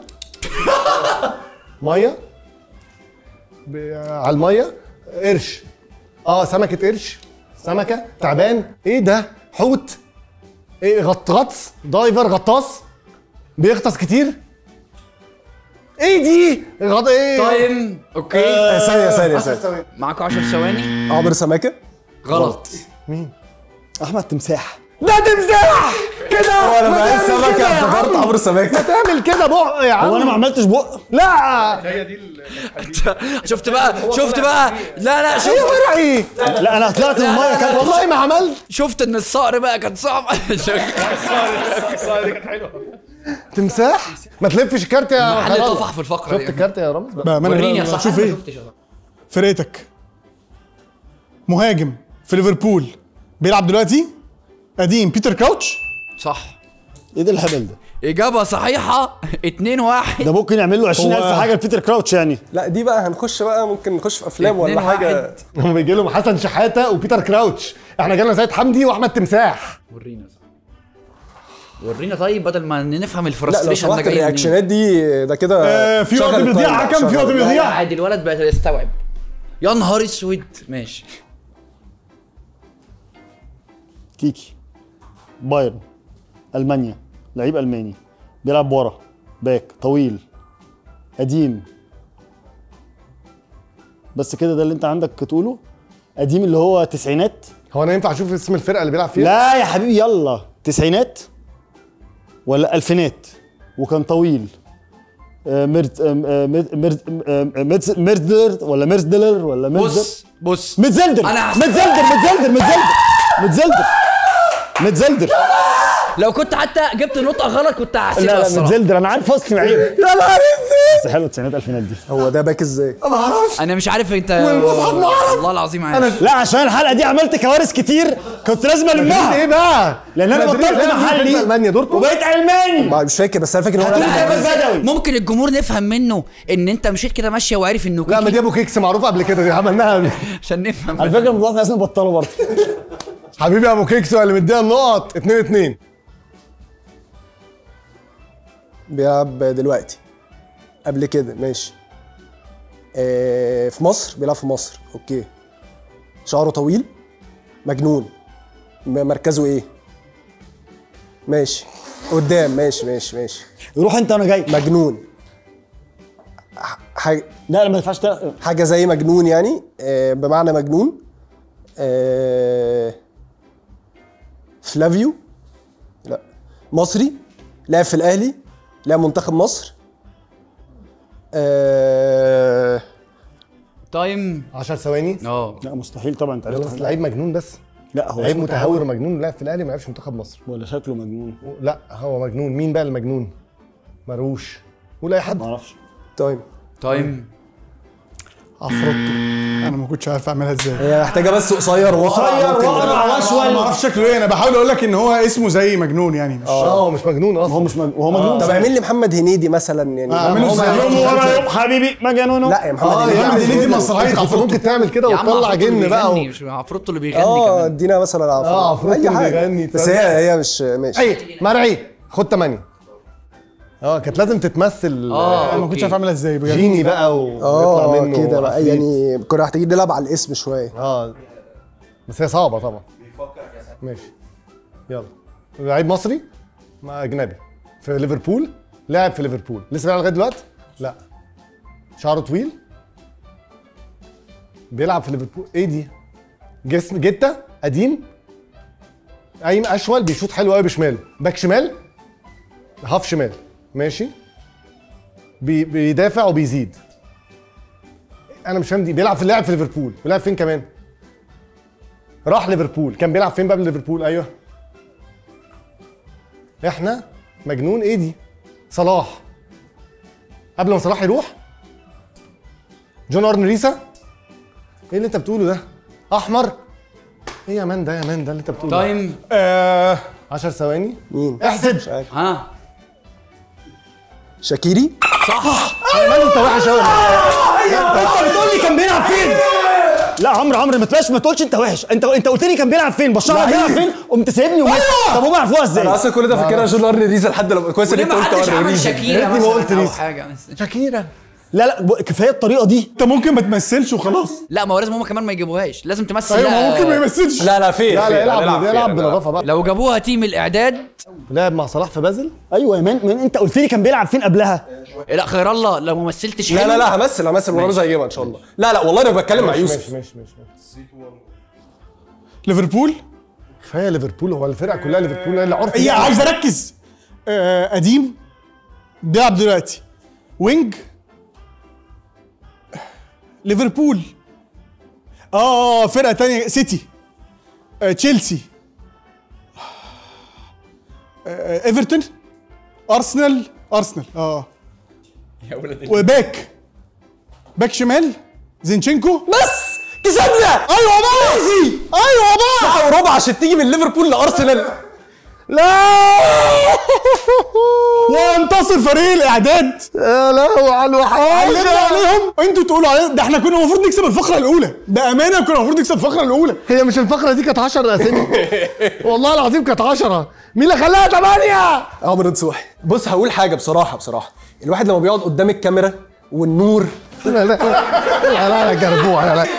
ميه ب- على الميه قرش اه سمكه قرش سمكه تعبان ايه ده حوت ايه غط غطس دايفر غطاس بيغطس كتير ايه دي غط ايه تايم اوكي ثانيه ثانيه ثانيه معاكم 10 ثواني عمرو سمكه غلط احمد تمساح ده تمساح كده انا ما بقى تعمل كده سمكه يا عم. افتكرت عمرو سمكه تعمل كده بق يا عم هو انا ما عملتش بق لا هي دي ال- شفت بقى شفت بقى لا لا ايه شفت ورع ايه لا انا طلعت من الميه كده والله ما عملت شفت ان الصقر بقى كان صعب الصاله دي كانت حلوه تمساح ما تلفش الكارت يا محل خلاص. طفح في الفقره شفت دي الكارت يا رامز بقى بقى وريني يا صاحبي شوف ما ايه شفتش أصلاً. فرقتك مهاجم في ليفربول بيلعب دلوقتي قديم بيتر كراوتش صح ايه ده الهبل ده؟ اجابه صحيحه 2 1 ده ممكن يعمل له 20000 هو- حاجه لبيتر كراوتش يعني لا دي بقى هنخش بقى ممكن نخش في افلام ولا اتنين حاجه واحد. هم بيجي لهم حسن شحاته وبيتر كراوتش احنا جالنا سيد حمدي واحمد تمساح ورينا ورينا طيب بدل ما نفهم لا لو الفرستريشن ده سمحت جاي منين. الرياكشنات دي ده كده آه، في وقت شغل بيضيع التايمر، حكم، في شغل وقت التايمر. بيضيع. لا عادي الولد بقى يستوعب يا نهار اسود ماشي كيكي بايرن المانيا لعيب الماني بيلعب ورا باك طويل قديم بس كده ده اللي انت عندك تقوله قديم اللي هو تسعينات هو انا ينفع اشوف اسم الفرقه اللي بيلعب فيها لا يا حبيبي يلا تسعينات ولا الفينات وكان طويل آه، ميرت آه، آه، ميرت ميرت آه، ميرت- ميرتدلر ولا ميرتدلر ولا ميرتدلر بص بص متزلدر أنا هس- متزلدر متزلدر متزلدر متزلدر متزلدر لو كنت حتى جبت نقطه غلط كنت لا هحسبها لا الصراحه متزلدر انا عارف اصلي عيب يا نهار اسود بس حلوه التسعينات الفينات دي هو ده باك ازاي ما اعرفش انا مش عارف انت والمصحف ما أعرف. والله العظيم عارف لا عشان الحلقه دي عملت كوارث كتير كنت لازم ايه المها بقى لان انا مدريد بطلت لعب مين في محلي المانيا دورتموند وبقيت الماني ما- مش فاكر بس انا فاكر ان هو هتقول لعب لي بس. بدوي ممكن الجمهور نفهم منه ان انت مشيت كده ماشيه وعارف انه لا ما كيكي دي ابو كيكس معروفه قبل كده دي عملناها قبل عشان نفهم على فكره الموضوع لازم نبطله برضه حبيبي ابو كيكس هو اللي مديها النقط 2 2 بيلعب دلوقتي قبل كده ماشي آه في مصر بيلعب في مصر اوكي شعره طويل مجنون م- مركزه ايه ماشي قدام ماشي ماشي ماشي روح انت وانا جاي مجنون ح- حاجه لا لا ما ينفعش تل- حاجه زي مجنون يعني آه بمعنى مجنون آه فلافيو لا مصري لعب في الاهلي لعب منتخب مصر آه... تايم 10 ثواني اه لا مستحيل طبعا انت يلا بس عرفت لعيب مجنون بس لا هو لعيب اسمه متهور مجنون لعب في الاهلي ما لعبش منتخب مصر ولا شكله مجنون لا هو مجنون مين بقى المجنون مروش قول اي حد ما اعرفش تايم تايم عفروتو انا ما كنتش عارف اعملها ازاي هي محتاجه بس قصير واقرع ممكن- انا ما اعرفش شكله ايه انا بحاول اقول لك ان هو اسمه زي مجنون يعني مش اه هو مش مجنون اصلا هو مش مج... هو مجنون طب اعمل لي محمد هنيدي مثلا يعني اعمله هو ازاي ما- يوم ورا يوم حبيبي مجنونه لا يا محمد اه هنيدي يا محمد هنيدي مسرحيه انت عفروتو ممكن تعمل كده يا عم وتطلع عفروتو اللي جن بقى بيغني و... مش عفروتو اللي بيغني اه كمان ادينا مثلا عفروتو اه عفروتو اي اللي حاجه بيغني، بس هي هي مش ماشي اي مرعي خد 8 اه كانت لازم تتمثل اه انا ما كنتش عارف اوكي اعملها ازاي بجد جيني بقى ويطلع اه منه كده بقى عفريت. يعني كنا محتاجين نلعب على الاسم شويه اه بس هي صعبه طبعا ماشي يلا لعيب مصري مع اجنبي في ليفربول لاعب في ليفربول لسه بيلعب لغايه دلوقتي لا شعره طويل بيلعب في ليفربول ايه دي جسم جته قديم قايم اشول بيشوط حلو قوي بشماله باك شمال هاف شمال ماشي بي بيدافع وبيزيد انا مش فاهم دي بيلعب في اللاعب في ليفربول بيلعب فين كمان راح ليفربول كان بيلعب فين بقى ليفربول ايوه احنا مجنون ايه دي صلاح قبل ما صلاح يروح جون ارن ريسا ايه اللي انت بتقوله ده احمر ايه يا مان ده يا مان ده اللي انت بتقوله تايم آه 10 ثواني مين احسب ها شاكيري يا مان انت وحش قوي بتقول لي كان بيلعب فين لا عمرو عمرو ما تبقاش ما تقولش انت وحش انت انت قلت لي كان بيلعب فين بشار بيلعب فين قمت سايبني وماشي طب هم عرفوها ازاي انا اصلا كل ده فاكرها جون ارن ريزا لحد لما كويس ان ليه انت ما قلت حدش ارن عمل ريزا شاكيرا يا ريتني ما مثلا قلت او ريس. حاجه شاكيرا لا لا ب- كفايه الطريقه دي انت ممكن ما تمثلش وخلاص لا ما هو لازم هما كمان ما يجيبوهاش لازم تمثل ايوه ما لا- ممكن ما يمثلش لا لا فين لا لا يلعب يلعب فين؟ يلعب يلعب. بنظافه بقى لو جابوها تيم الاعداد لعب مع صلاح في بازل ايوه يا مان مان انت قلت لي كان بيلعب فين قبلها لا خير الله لو ما مثلتش لا حلو لا لا همثل همثل ورامز هيجيبها ان شاء الله لا لا والله انا بتكلم مع ماشي يوسف ماشي ماشي ماشي ليفربول كفايه ليفربول هو الفرقه كلها ليفربول اللي عرف هي عايز اركز آه قديم بيلعب دلوقتي وينج ليفربول اه فرقه تانية سيتي آه تشيلسي آه ايفرتون ارسنال ارسنال اه وباك باك شمال زينشينكو بس كسبنا ايوه بقى ايوه بقى ساعه وربع عشان تيجي من ليفربول لارسنال وانتصر فريق الاعداد يا لهوي على علمنا الوحش عليهم انتوا تقولوا عليهم ده احنا كنا المفروض نكسب الفقره الاولى بامانه كنا المفروض نكسب الفقره الاولى هي مش الفقره دي كانت 10 اسامي والله العظيم كانت 10 مين اللي خلاها 8 عمرو نصوحي بص هقول حاجه بصراحه بصراحه الواحد لما بيقعد قدام الكاميرا والنور لا لا لا لا لا جربوع لا لا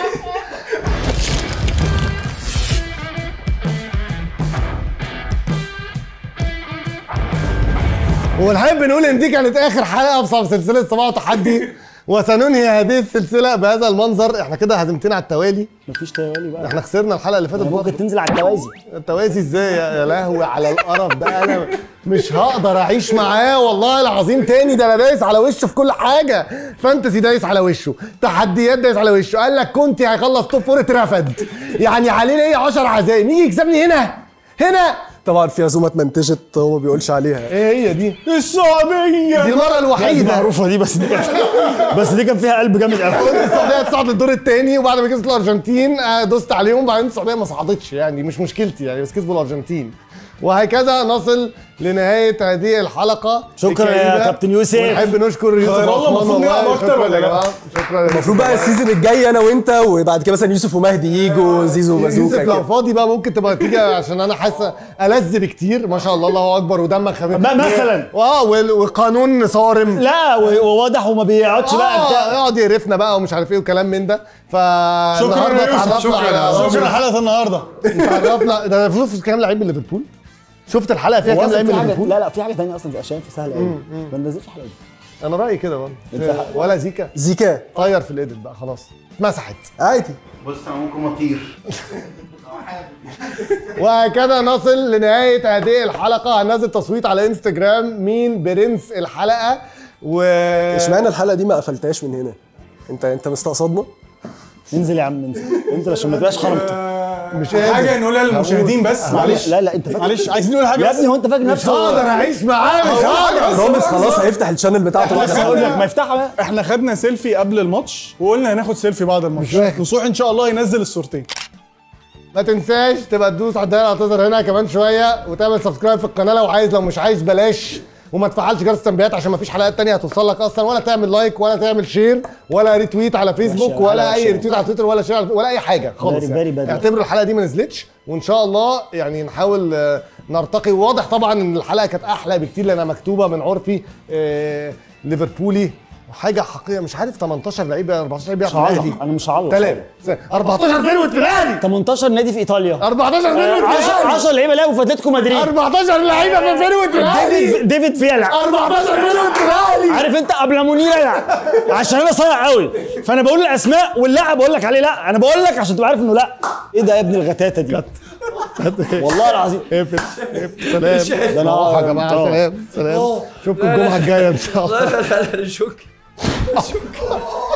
ونحب نقول ان دي كانت اخر حلقه في سلسله صباح وتحدي وسننهي هذه السلسله بهذا المنظر احنا كده هزمتنا على التوالي مفيش توالي بقى احنا خسرنا الحلقه اللي فاتت برضه. ممكن تنزل على التوازي التوازي ازاي يا يا لهوي على القرف ده انا مش هقدر اعيش معاه والله العظيم تاني ده انا دايس على وشه في كل حاجه فانتسي دايس على وشه تحديات دايس على وشه قال لك كنت هيخلص توب فور اترفد يعني عليه ايه 10 عزايم يجي يكسبني هنا هنا طبعا في عزومه اتمنتجت هو ما بيقولش عليها ايه هي دي السعوديه دي المره دي الوحيده معروفه دي بس دي كانت بس دي كان فيها قلب جامد قوي قلت السعوديه تصعد للدور الثاني وبعد ما كسبت الارجنتين آه، دوست عليهم وبعدين السعوديه ما صعدتش يعني مش مشكلتي يعني بس كسبوا الارجنتين وهكذا نصل لنهايه هذه الحلقه شكرا يا الكريمة. كابتن يوسف. ونحب نشكر يوسف خير الله، عثمان المفروض نلعب والله. أكتر شكرا ولا يا لا؟ جماعه شكرا المفروض بقى السيزون الجاي انا وانت وبعد كده مثلا يوسف ومهدي يجوا زيزو يوسف وبازوكا لو كده فاضي بقى ممكن تبقى تيجي عشان انا حاسه ألذ بكتير ما شاء الله الله اكبر ودمك خفيف م- مثلا. اه وال- وقانون صارم لا و- وواضح وما بيقعدش بقى اه بتاع يقعد يقرفنا بقى ومش عارف ايه وكلام من ده ف شكرا يا يوسف شكرا شكرا حلقه النهارده عرفنا ده شوف كام لعيب من ليفربول شفت الحلقه فيها كام لعيب من ليفربول لا لا في حاجه ثانيه اصلا عشان في سهله قوي ما ننزلش حلقه دي انا رايي كده برضه ولا زيكا زيكا طير في الايديت بقى خلاص اتمسحت عادي بص انا ممكن اطير وهكذا نصل لنهايه هذه الحلقه هننزل تصويت على انستجرام مين برنس الحلقه و اشمعنى الحلقه دي ما قفلتهاش من هنا انت انت مستقصدنا انزل يا عم انزل انزل عشان ما تبقاش خرمت مش قادر حاجه نقولها للمشاهدين بس معلش لا لا انت فاكر معلش عايزين نقول حاجه يا بس ابني هو انت فاكر مش نفسك هقدر اعيش معاه مش هقدر رامز خلاص هيفتح الشانل بتاعته بس اقول لك ما يفتحها بقى احنا خدنا سيلفي قبل الماتش وقلنا هناخد سيلفي بعد الماتش فاهم. نصوح ان شاء الله ينزل الصورتين ما تنساش تبقى تدوس على الدايره اللي هتظهر هنا كمان شويه وتعمل سبسكرايب في القناه لو عايز لو مش عايز بلاش وما تفعلش جرس التنبيهات عشان ما فيش حلقات تانية هتوصل لك اصلا ولا تعمل لايك ولا تعمل شير ولا ريتويت على فيسبوك وحشة، ولا حلقة اي وحشة. ريتويت على تويتر ولا شير على- ولا اي حاجه خالص Very, يعني. very bad. اعتبروا الحلقه دي ما نزلتش وان شاء الله يعني نحاول آه، نرتقي واضح طبعا ان الحلقه كانت احلى بكتير لانها مكتوبه من عرفي آه، ليفربولي حاجه حقيقيه مش عارف 18 لعيب 14 لعيب بيلعب في هعلق الاهلي انا مش هعلق ثلاثه 14 فيرويد في الاهلي 18 نادي في ايطاليا 14 فيرويد في 10 الاهلي 10 لعيبه لعبوا في اتلتيكو مدريد 14 لعيبه في فيرويد في الاهلي ديفيد ديفيد فيلا 14 فيرويد في الاهلي عارف انت قبل منير يلعب عشان انا صايع قوي فانا بقول الاسماء واللاعب بقول لك عليه لا انا بقول لك عشان تبقى عارف انه لا ايه ده يا ابن الغتاته دي والله العظيم اقفل اقفل سلام ده انا روح يا جماعه سلام سلام اشوفكم الجمعه الجايه ان شاء الله لا لا لا شكرا شكرا